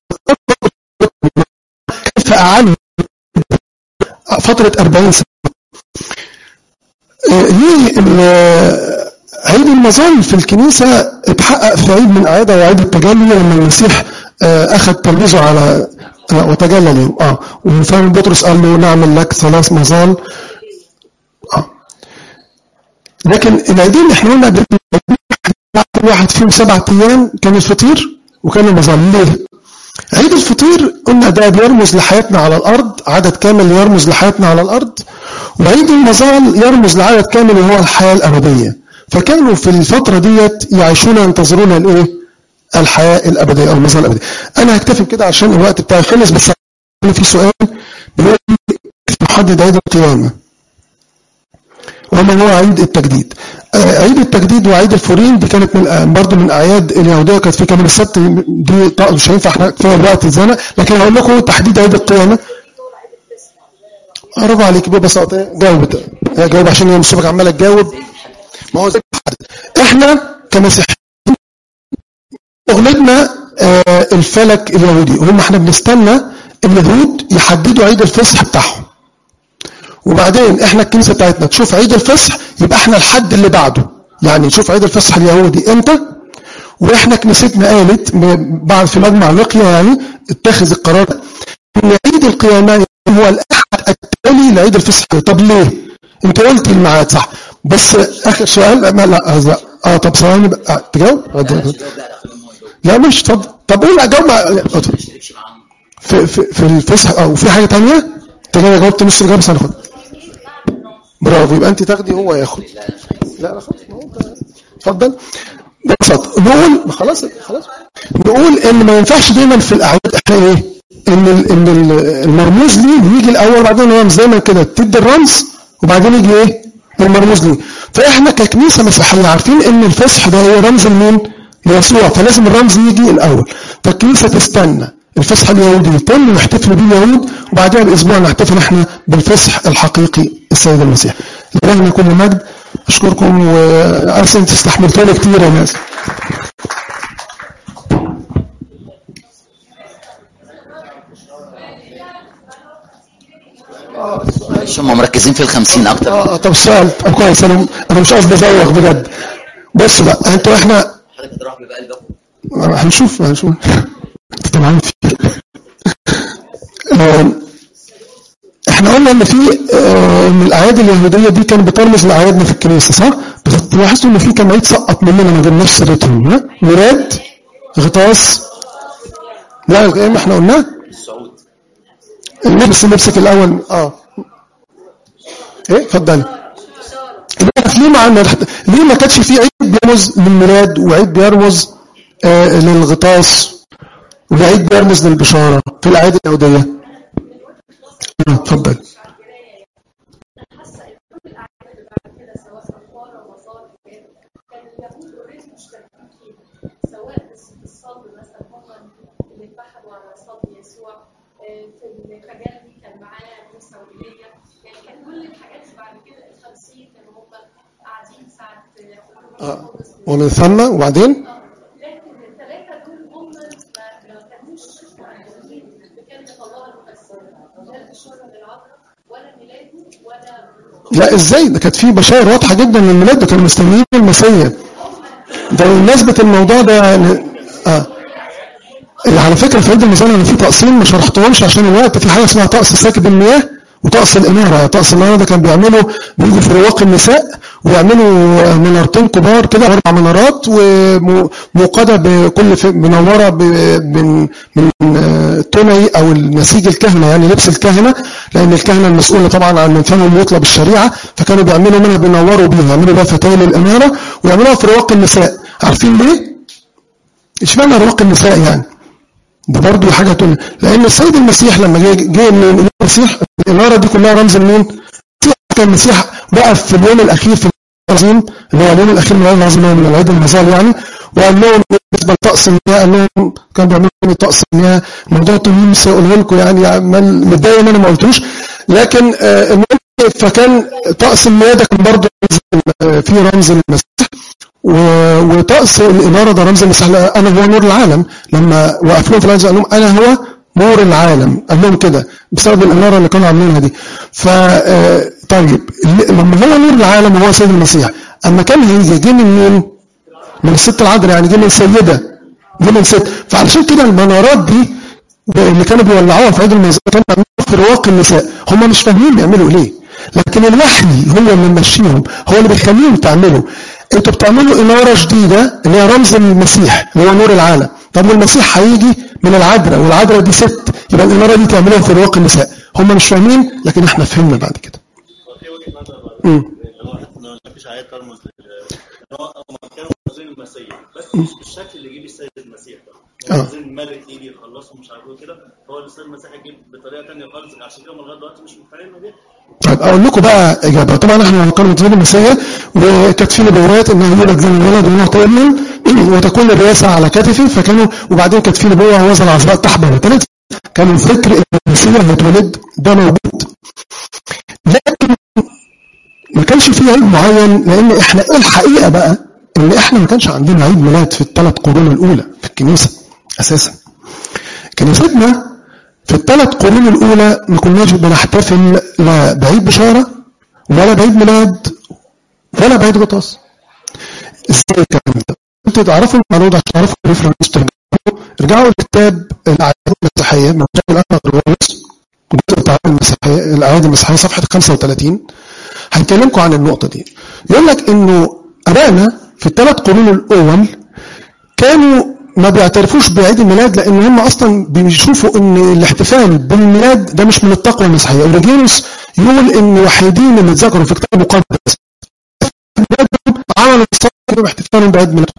كيف اعانوا فتره 40 سنه آه، ليه ال- عيد المظال في الكنيسة اتحقق في عيد من أعيادها وعيد التجلي لما المسيح آه، أخذ تلميذه على آه، وتجلى لهم اه وفهم بطرس قال له نعمل لك ثلاث مظال اه لكن العيدين اللي احنا قلنا قبل كده، كل واحد فيهم سبعة أيام كان الفطير وكان المظال ليه؟ عيد الفطير قلنا ده بيرمز لحياتنا على الأرض عدد كامل يرمز لحياتنا على الأرض وعيد المظال يرمز لعدد كامل وهو الحياة الأبدية فكانوا في الفترة ديت يعيشون ينتظرون الإيه؟ الحياة الأبدية أو المظال الأبدية أنا هكتفي كده عشان الوقت بتاعي خلص بس في سؤال بيقول كيف نحدد عيد القيامة وما هو عيد التجديد آه، عيد التجديد وعيد الفورين دي كانت من آه، برضه من اعياد اليهوديه كانت في كمان السبت دي طق- مش هينفع احنا كفايه الوقت زنا لكن هقول لكم تحديد عيد القيامه برافو عليك ببساطه جاوب آه، جاوب عشان هي مسابقه عماله تجاوب ما هو زي ما حدد. احنا كمسيحيين شغلتنا آه، الفلك اليهودي وهم احنا بنستنى اليهود يحددوا عيد الفصح بتاعهم وبعدين احنا الكنيسه بتاعتنا تشوف عيد الفصح يبقى احنا الحد اللي بعده يعني نشوف عيد الفصح اليهودي امتى واحنا كنيستنا قالت م- بعد في مجمع لقيا يعني اتخذ القرار ان عيد القيامه هو الاحد التالي لعيد الفصح طب ليه؟ انت قلت الميعاد صح بس اخر سؤال ما لا لا اه طب ثواني بقى آه، تجاوب؟ آه، لا تجاوب. مش جاوب لا لا خليهم هو يجاوب لا مش اتفضل طب قول اجاوب مع اتفضل. ما تشتركش معاهم في في في الفصح او في حاجه ثانيه؟ انت كده جاوبت نص الاجابه بس هناخد برافو يبقى انت تاخدي وهو ياخد لا لا خلاص ما هو انت- اتفضل ببساطه نقول ما خلاص خلاص نقول ان ما ينفعش دايما في الاعياد احنا ايه ان ال ان ال المرموز ليه يجي الاول بعدين الرمز دايما كده تدي الرمز وبعدين يجي ايه المرموز ليه فاحنا ككنيسه مسيحيه عارفين ان الفصح ده هو رمز لمين ليسوع فلازم الرمز يجي الاول فالكنيسه تستنى الفصح اليهودي يتم ويحتفلوا بيه اليهود وبعدها باسبوع نحتفل احنا بالفصح الحقيقي السيد المسيح لله كل مجد اشكركم واسف تستحملتوني كتير يا ناس معلش هم مركزين في الخمسين اكتر اه طب سؤال طب كويس انا انا مش قصدي ازوغ بجد بص بقى انتوا احنا حضرتك هتروح بقلبك هنشوف هنشوف انت طبعا في آه، احنا قلنا ان في آه، ان الاعياد اليهوديه دي كانت بترمز لاعيادنا في الكنيسه صح؟ بس تلاحظوا ان في كام عيد سقط مننا ما جبناش سيرتهم ها؟ ميلاد غطاس لا القيامه احنا قلناه الصعود اللبس نمسك الاول اه ايه اتفضلي ليه ما ليه ما كانش في عيد بيرمز للميلاد وعيد بيرمز آه للغطاس وعيد بيرمز للبشاره في الاعياد اليهوديه آه، اتفضل سواء الصلب مثلا هم آه. ومن ثم وبعدين لكن الثلاثة دول هم ما ما كانوش معلومين بكلمة الله المفسرة لا الشر للعذراء ولا ميلاده ولا لا ازاي ده كانت في بشائر واضحه جدا للميلاد ده كانوا مستنيين المسيح ده بمناسبه الموضوع ده يعني اه على فكره في عيد الميزان انا في تقسيم ما شرحتهمش عشان الوقت في حاجه اسمها طقس ساكب المياه وطقس الاناره طقس الاناره ده كان بيعملوا بيجوا في رواق النساء ويعملوا منارتين كبار كده اربع منارات وموقده بكل في- منوره ب- من من آه، توني او النسيج الكهنه يعني لبس الكهنه لان الكهنه المسؤوله طبعا عن من فمهم يطلب الشريعه فكانوا بيعملوا منها بينوروا بيها يعملوا بيها فتايل الاناره ويعملوها في رواق النساء عارفين ليه؟ اشمعنى رواق النساء يعني؟ ده برضه حاجه تقول لان السيد المسيح لما جه جه من المسيح الاناره دي كلها رمز لمين؟ كان المسيح وقف في اليوم الاخير في العظيم اللي هو اليوم الاخير من العيد العظيم اللي هو من العيد المظال يعني وقال لهم بالنسبه لطقس المياه قال لهم كان بيعملوا لي طقس المياه موضوع طويل مش هقوله لكم يعني عمال متضايق ان انا ما قلتوش لكن آه، المهم فكان طقس المياه ده كان برضه رمز- آه، فيه رمز للمسيح و- وطقس الإنارة ده رمز المسيح لا، أنا هو نور العالم لما وقف لهم في العز قال لهم أنا هو نور العالم قال لهم كده بسبب الإنارة اللي كانوا عاملينها دي ف آه، طيب اللي- لما هو نور العالم وهو سيد المسيح أما كان هيجي جه من مين؟ من الست العذراء يعني جه من سيدة جه من ست فعلشان كده المنارات دي اللي كانوا بيولعوها في عيد الميزان كانوا بيعملوها في رواق النساء هم مش فاهمين بيعملوا ليه لكن الوحي هو اللي ممشيهم هو اللي بيخليهم تعملوا انتوا بتعملوا اناره جديده اللي هي رمز المسيح اللي هو نور العالم طب والمسيح هيجي من العذراء والعذراء دي ست يبقى الاناره دي تعملوها في رواق النساء هم مش فاهمين لكن احنا فهمنا بعد كده في وجهه نظر بقى مم. اللي هو حته ان مفيش ايات ترمز لل- ان هو هم كانوا عاوزين المسيح بس مش بالشكل اللي يجيب السيد المسيح آه. ده عاوزين ملك يجي يخلصهم مش عارف ايه كده هو السيد المسيح يجيب بطريقه ثانيه خالص عشان كده هم لغايه دلوقتي مش مقتنعين بيها طيب اقول لكم بقى اجابه طبعا احنا كنا متفقين المسيح وكانت في نبوات انه يولد لنا ولد ونعطي ابن وتكون الرئاسه على كتفي فكانوا وبعدين كانت في نبوه وزن العذراء تحبل ثلاث كان الفكر ان المسيح هيتولد ده موجود لكن ما كانش في عيد معين لان احنا ايه الحقيقه بقى ان احنا ما كانش عندنا عيد ميلاد في الثلاث قرون الاولى في الكنيسه اساسا كنيستنا في الثلاث قرون الأولى ما كناش بنحتفل لا بعيد بشارة ولا بعيد ميلاد ولا بعيد غطاس ازاي الكلام ده؟ انتوا تعرفوا الموضوع ده عشان تعرفوا الريفرنس ترجعوا ارجعوا لكتاب الأعياد المسيحية من كتاب الأنبا غرغوريوس الجزء بتاع المسيحية الأعياد المسيحية صفحة 35 هنكلمكم عن النقطة دي يقول لك إنه أبائنا في الثلاث قرون الأول كانوا ما بيعترفوش بعيد الميلاد لان هم اصلا بيشوفوا ان الاحتفال بالميلاد ده مش من التقوى المسيحيه اوريجينوس يقول ان وحيدين اللي اتذكروا في الكتاب المقدس ميلادهم عملوا الصلاه باحتفالهم بعيد ميلادهم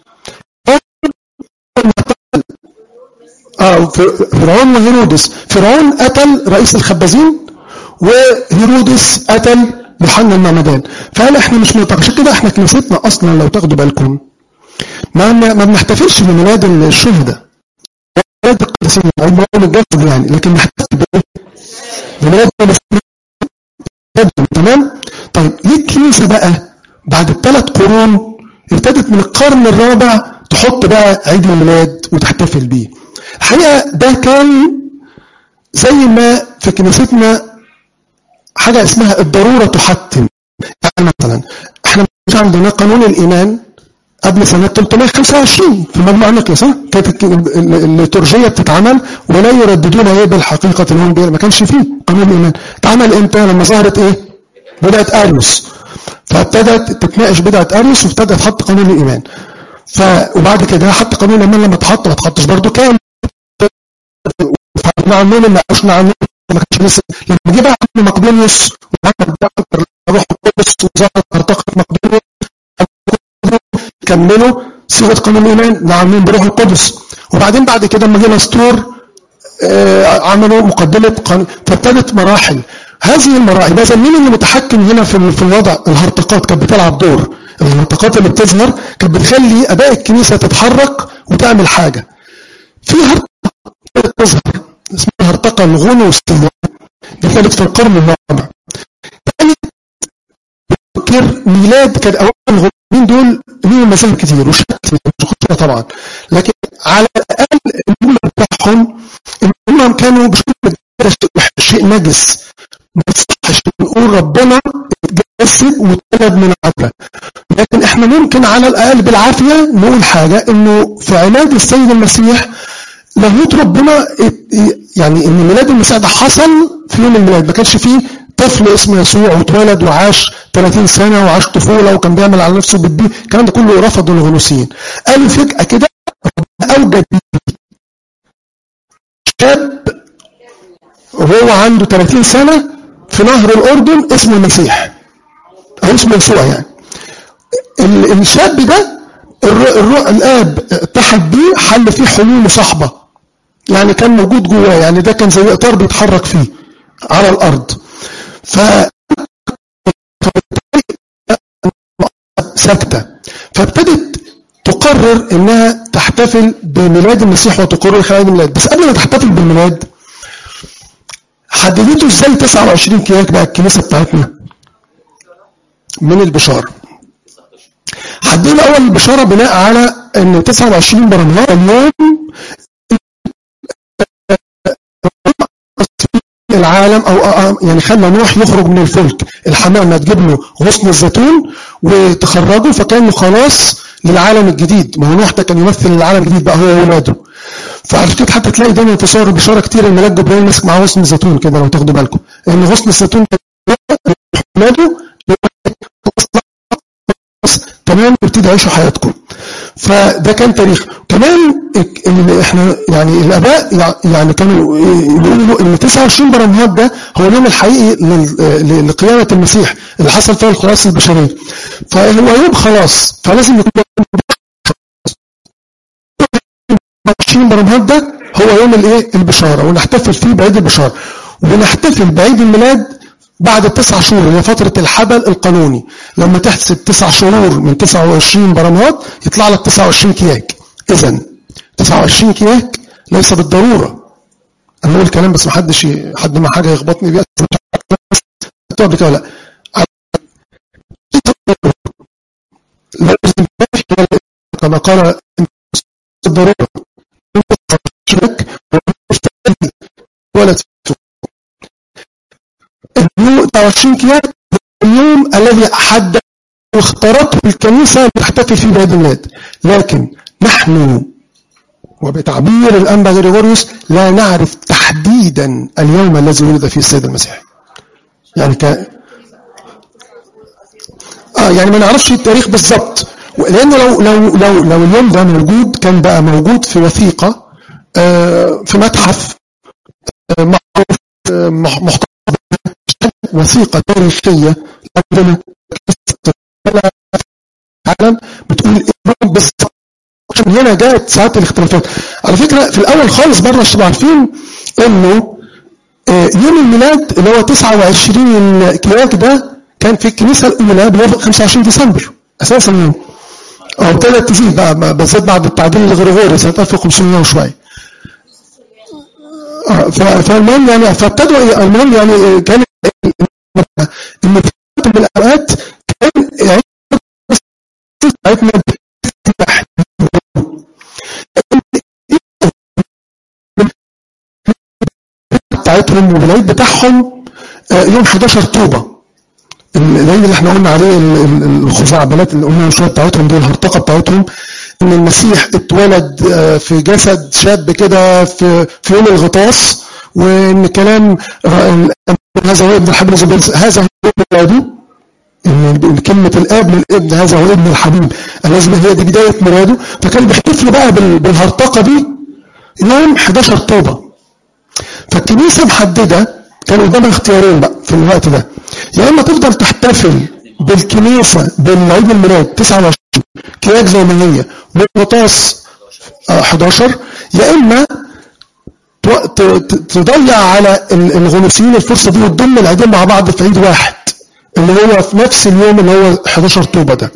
اه ف- فرعون وهيرودس فرعون قتل رئيس الخبازين وهيرودس قتل يوحنا المعمدان فقال احنا مش منطق عشان كده احنا كنيستنا اصلا لو تاخدوا بالكم ما ما ما بنحتفلش بميلاد الشهداء ميلاد القديسين او مولد الجسد يعني لكن نحتفل بايه؟ بميلاد المسيح. تمام طيب ليه الكنيسه بقى بعد الثلاث قرون ابتدت من القرن الرابع تحط بقى عيد الميلاد وتحتفل بيه الحقيقه ده كان زي ما في كنيستنا حاجه اسمها الضروره تحتم يعني مثلا احنا مش عندنا قانون الايمان قبل سنة 325 في مجموعة نقلس ها كانت الك- ال- ال- الليتورجية بتتعمل ولا يرددون ايه بالحقيقة اللي هم بيقولوا. ما كانش فيه قانون الإيمان اتعمل امتى لما ظهرت ايه بدعة أريوس فابتدت تتناقش بدعة أريوس وابتدى تحط قانون الإيمان ف وبعد كده حتى قانون الإيمان لما اتحط ما اتحطش برضه كان فاحنا عنهم اللي عشنا عنهم ما كانش لسه لما جه بقى عم مقدونيوس وعمل بقى روح القدس وظهرت ارتقت مقدونيوس كملوا صيغه قانون الايمان نعمين بروح القدس وبعدين بعد كده لما جه نسطور آه، عملوا مقدمه قانون فابتدت مراحل هذه المراحل اذا مين اللي متحكم هنا في في الوضع الهرطقات كانت بتلعب دور الهرطقات اللي بتظهر كانت بتخلي اباء الكنيسه تتحرك وتعمل حاجه في هرطقه تظهر اسمها الهرطقه الغنوصيه دي كانت في القرن الرابع كانت تذكر ميلاد كان اولا الغنوصيين المسيحيين دول ليهم مذاهب كتير وشكل كتير مش هخش طبعا لكن على الاقل الجمله بتاعهم ان هم كانوا بيشوفوا ده شيء- شيء نجس ما يصحش نقول ربنا اتجسد واتولد من عدله لكن احنا ممكن على الاقل بالعافيه نقول حاجه انه في علاج السيد المسيح لاهوت ربنا ات- يعني ان ميلاد المسيح ده حصل في يوم الميلاد ما كانش فيه طفل اسمه يسوع واتولد وعاش 30 سنه وعاش طفوله وكان بيعمل على نفسه بالدين الكلام ده كله رفضه الغنوصيين قالوا فجاه كده ربنا اوجد شاب وهو عنده 30 سنه في نهر الاردن اسمه المسيح او اسمه يسوع يعني ال- الشاب ده الر- الر- الاب اتحد بيه حل فيه حلول مصاحبه يعني كان موجود جواه يعني ده كان زي اطار بيتحرك فيه على الارض ف ساكته فابتدت تقرر انها تحتفل بميلاد المسيح وتقرر خلال الميلاد بس قبل ما تحتفل بالميلاد حددته ازاي 29 كياك بقى الكنيسه بتاعتنا من البشاره حددنا اول البشاره بناء على ان 29 برمجه اليوم العالم او أو- يعني خلى نوح يخرج من الفلك الحمامه تجيب له غصن الزيتون وتخرجه فكانه خلاص للعالم الجديد ما هو نوح ده كان يمثل العالم الجديد بقى هو واولاده فعشان كده حتى تلاقي دايما في صور البشاره كتير الملاك جبريل ماسك معاه غصن الزيتون كده لو تاخدوا بالكم لان غصن الزيتون ده اولاده تمام ابتدي عيشوا حياتكم فده كان تاريخ كمان ال- ال- احنا يعني الاباء يع- يعني كانوا يقولوا ان 29 برمهات ده هو اليوم الحقيقي لل- ل- لقيامه المسيح اللي حصل فيها الخلاص البشريه فهو يوم خلاص فلازم يكون 20 برمهات ده هو يوم الايه البشاره ونحتفل فيه بعيد البشاره ونحتفل بعيد الميلاد بعد التسع شهور اللي هي فتره الحبل القانوني لما تحسب تسع شهور من 29 برمهات يطلع لك 29 كياك اذا 29 كياك ليس بالضروره انا بقول الكلام بس ما حدش ي- حد ما حاجه يخبطني بيها مش عارف بس قبل كده لا لازم كما قال الضروره شرك ولا تفسق اليوم 29 كيان اليوم الذي حدد واختارته الكنيسة لتحتفل فيه بعيد الميلاد لكن نحن وبتعبير الأنبا غريغوريوس لا نعرف تحديدا اليوم الذي ولد فيه السيد المسيح يعني ك... اه يعني ما نعرفش التاريخ بالظبط لانه لو لو لو لو اليوم ده موجود كان بقى موجود في وثيقه آه في متحف آه معروف آه مح- محتفظ بها، وثيقه تاريخيه عندنا العالم بتقول ايه بالظبط عشان هنا جاءت ساعات الاختلافات على فكره في الاول خالص بره عشان تبقوا عارفين انه آه، يوم الميلاد اللي هو 29 كياك ده كان في الكنيسه الاولى بيوافق 25 ديسمبر اساسا يوم او ابتدت تزيد بقى بقى- بالذات بعد التعديل الغريغوري سنه 1500 وشويه آه، ف- فالمهم يعني فابتدوا إيه، المهم يعني آه، كان ان في وقت من الاوقات كان يعني بتاعتنا بتفتح بتاعتهم والعيد بتاعهم آه، يوم 11 طوبة العيد اللي احنا قلنا عليه ال- ال- الخزعبلات اللي قلنا شويه بتاعتهم دي الهرطقه بتاعتهم ان المسيح اتولد آه، في جسد شاب كده في في يوم الغطاس وان كلام آه، هذا هو ابن الحبيب زبير- هذا هو ابن ميلاده ان كلمه الاب للابن هذا هو ابن الحبيب الذي هي دي بدايه ميلاده فكان بيحتفلوا بقى بال- بالهرطقه دي يوم 11 طوبه فالكنيسة محددة كان قدامها اختيارين بقى في الوقت ده يا اما تفضل تحتفل بالكنيسة بالعيد الميلاد 29 كياك زي ما هي والغطاس آه، 11 يا اما تو- ت- ت- تضيع على ال- الغنوصيين الفرصة دي وتضم العيدين مع بعض في عيد واحد اللي هو في نفس اليوم اللي هو 11 طوبة ده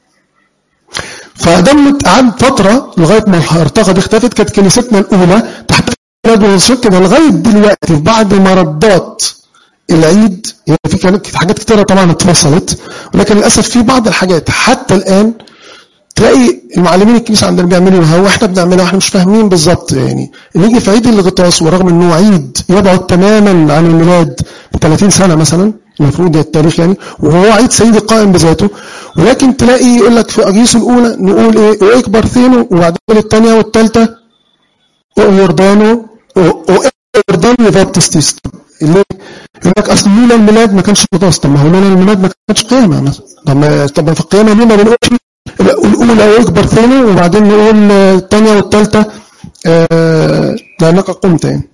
فدمت قعدت فترة لغاية ما الهرطقة دي اختفت كانت كنيستنا الأولى تحت ميلاد ونصر كده لغاية دلوقتي في بعض مردات العيد يعني في كانت حاجات كتيرة طبعا اتفصلت ولكن للأسف في بعض الحاجات حتى الآن تلاقي المعلمين الكنيسة عندنا بيعملوها واحنا بنعملها واحنا مش فاهمين بالظبط يعني نيجي في عيد الغطاس ورغم انه عيد يبعد تماما عن الميلاد ب 30 سنة مثلا المفروض ده التاريخ يعني وهو عيد سيدي قائم بذاته ولكن تلاقي يقول لك في اجيس الاولى نقول ايه واكبر ثينو وبعدين الثانيه والثالثه ويردانو ويردانو بابتستيس اللي يقول لك اصل لولا الميلاد ما كانش غطاس طب ما هو لولا الميلاد ما كانش قيامه مثلا طب ما طب في القيامه ليه ما بنقولش الاولى ويكبر ثاني وبعدين نقول الثانيه والثالثه آه لانك قمت يعني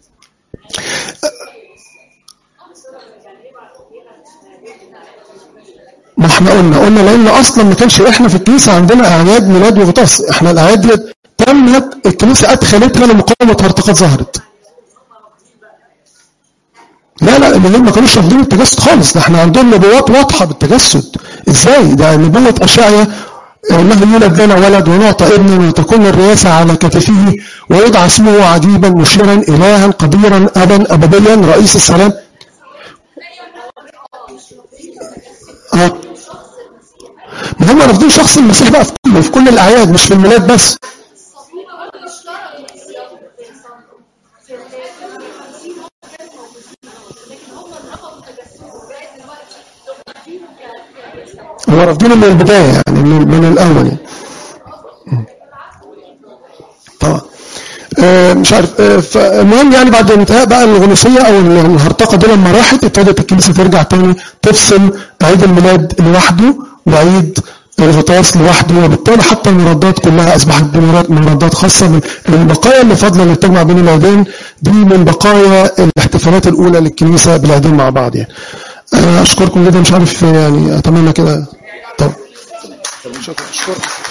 ما احنا قلنا قلنا لان اصلا ما كانش احنا في الكنيسه عندنا اعياد ميلاد وغطاس احنا الاعياد دي تمت الكنيسه ادخلتها لمقاومه هرطقات ظهرت لا لا اليهود ما كانوش رافضين التجسد خالص ده احنا عندنا نبوات واضحه بالتجسد ازاي ده نبوه اشعيا انه يولد لنا ولد ونعطى ابن وتكون الرئاسه على كتفه ويدعى اسمه عجيبا مشيرا الها قديرا ابا ابديا رئيس السلام اه ما هم رافضين شخص المسيح بقى في كله في كل الاعياد مش في الميلاد بس هو رافضينه من البدايه يعني من, من الاول يعني طبعا آه مش عارف آه فالمهم يعني بعد انتهاء بقى الغنوصيه او الهرطقه دي لما راحت ابتدت الكنيسه ترجع تاني تفصل عيد الميلاد لوحده وعيد الغطاس لوحده وبالتالي حتى المردات كلها اصبحت مردات خاصه من البقايا اللي فاضله اللي بتجمع بين العيدين دي من بقايا الاحتفالات الاولى للكنيسه بالعيدين مع بعض يعني اشكركم جدا مش عارف يعني اتمنى كده طب شكرا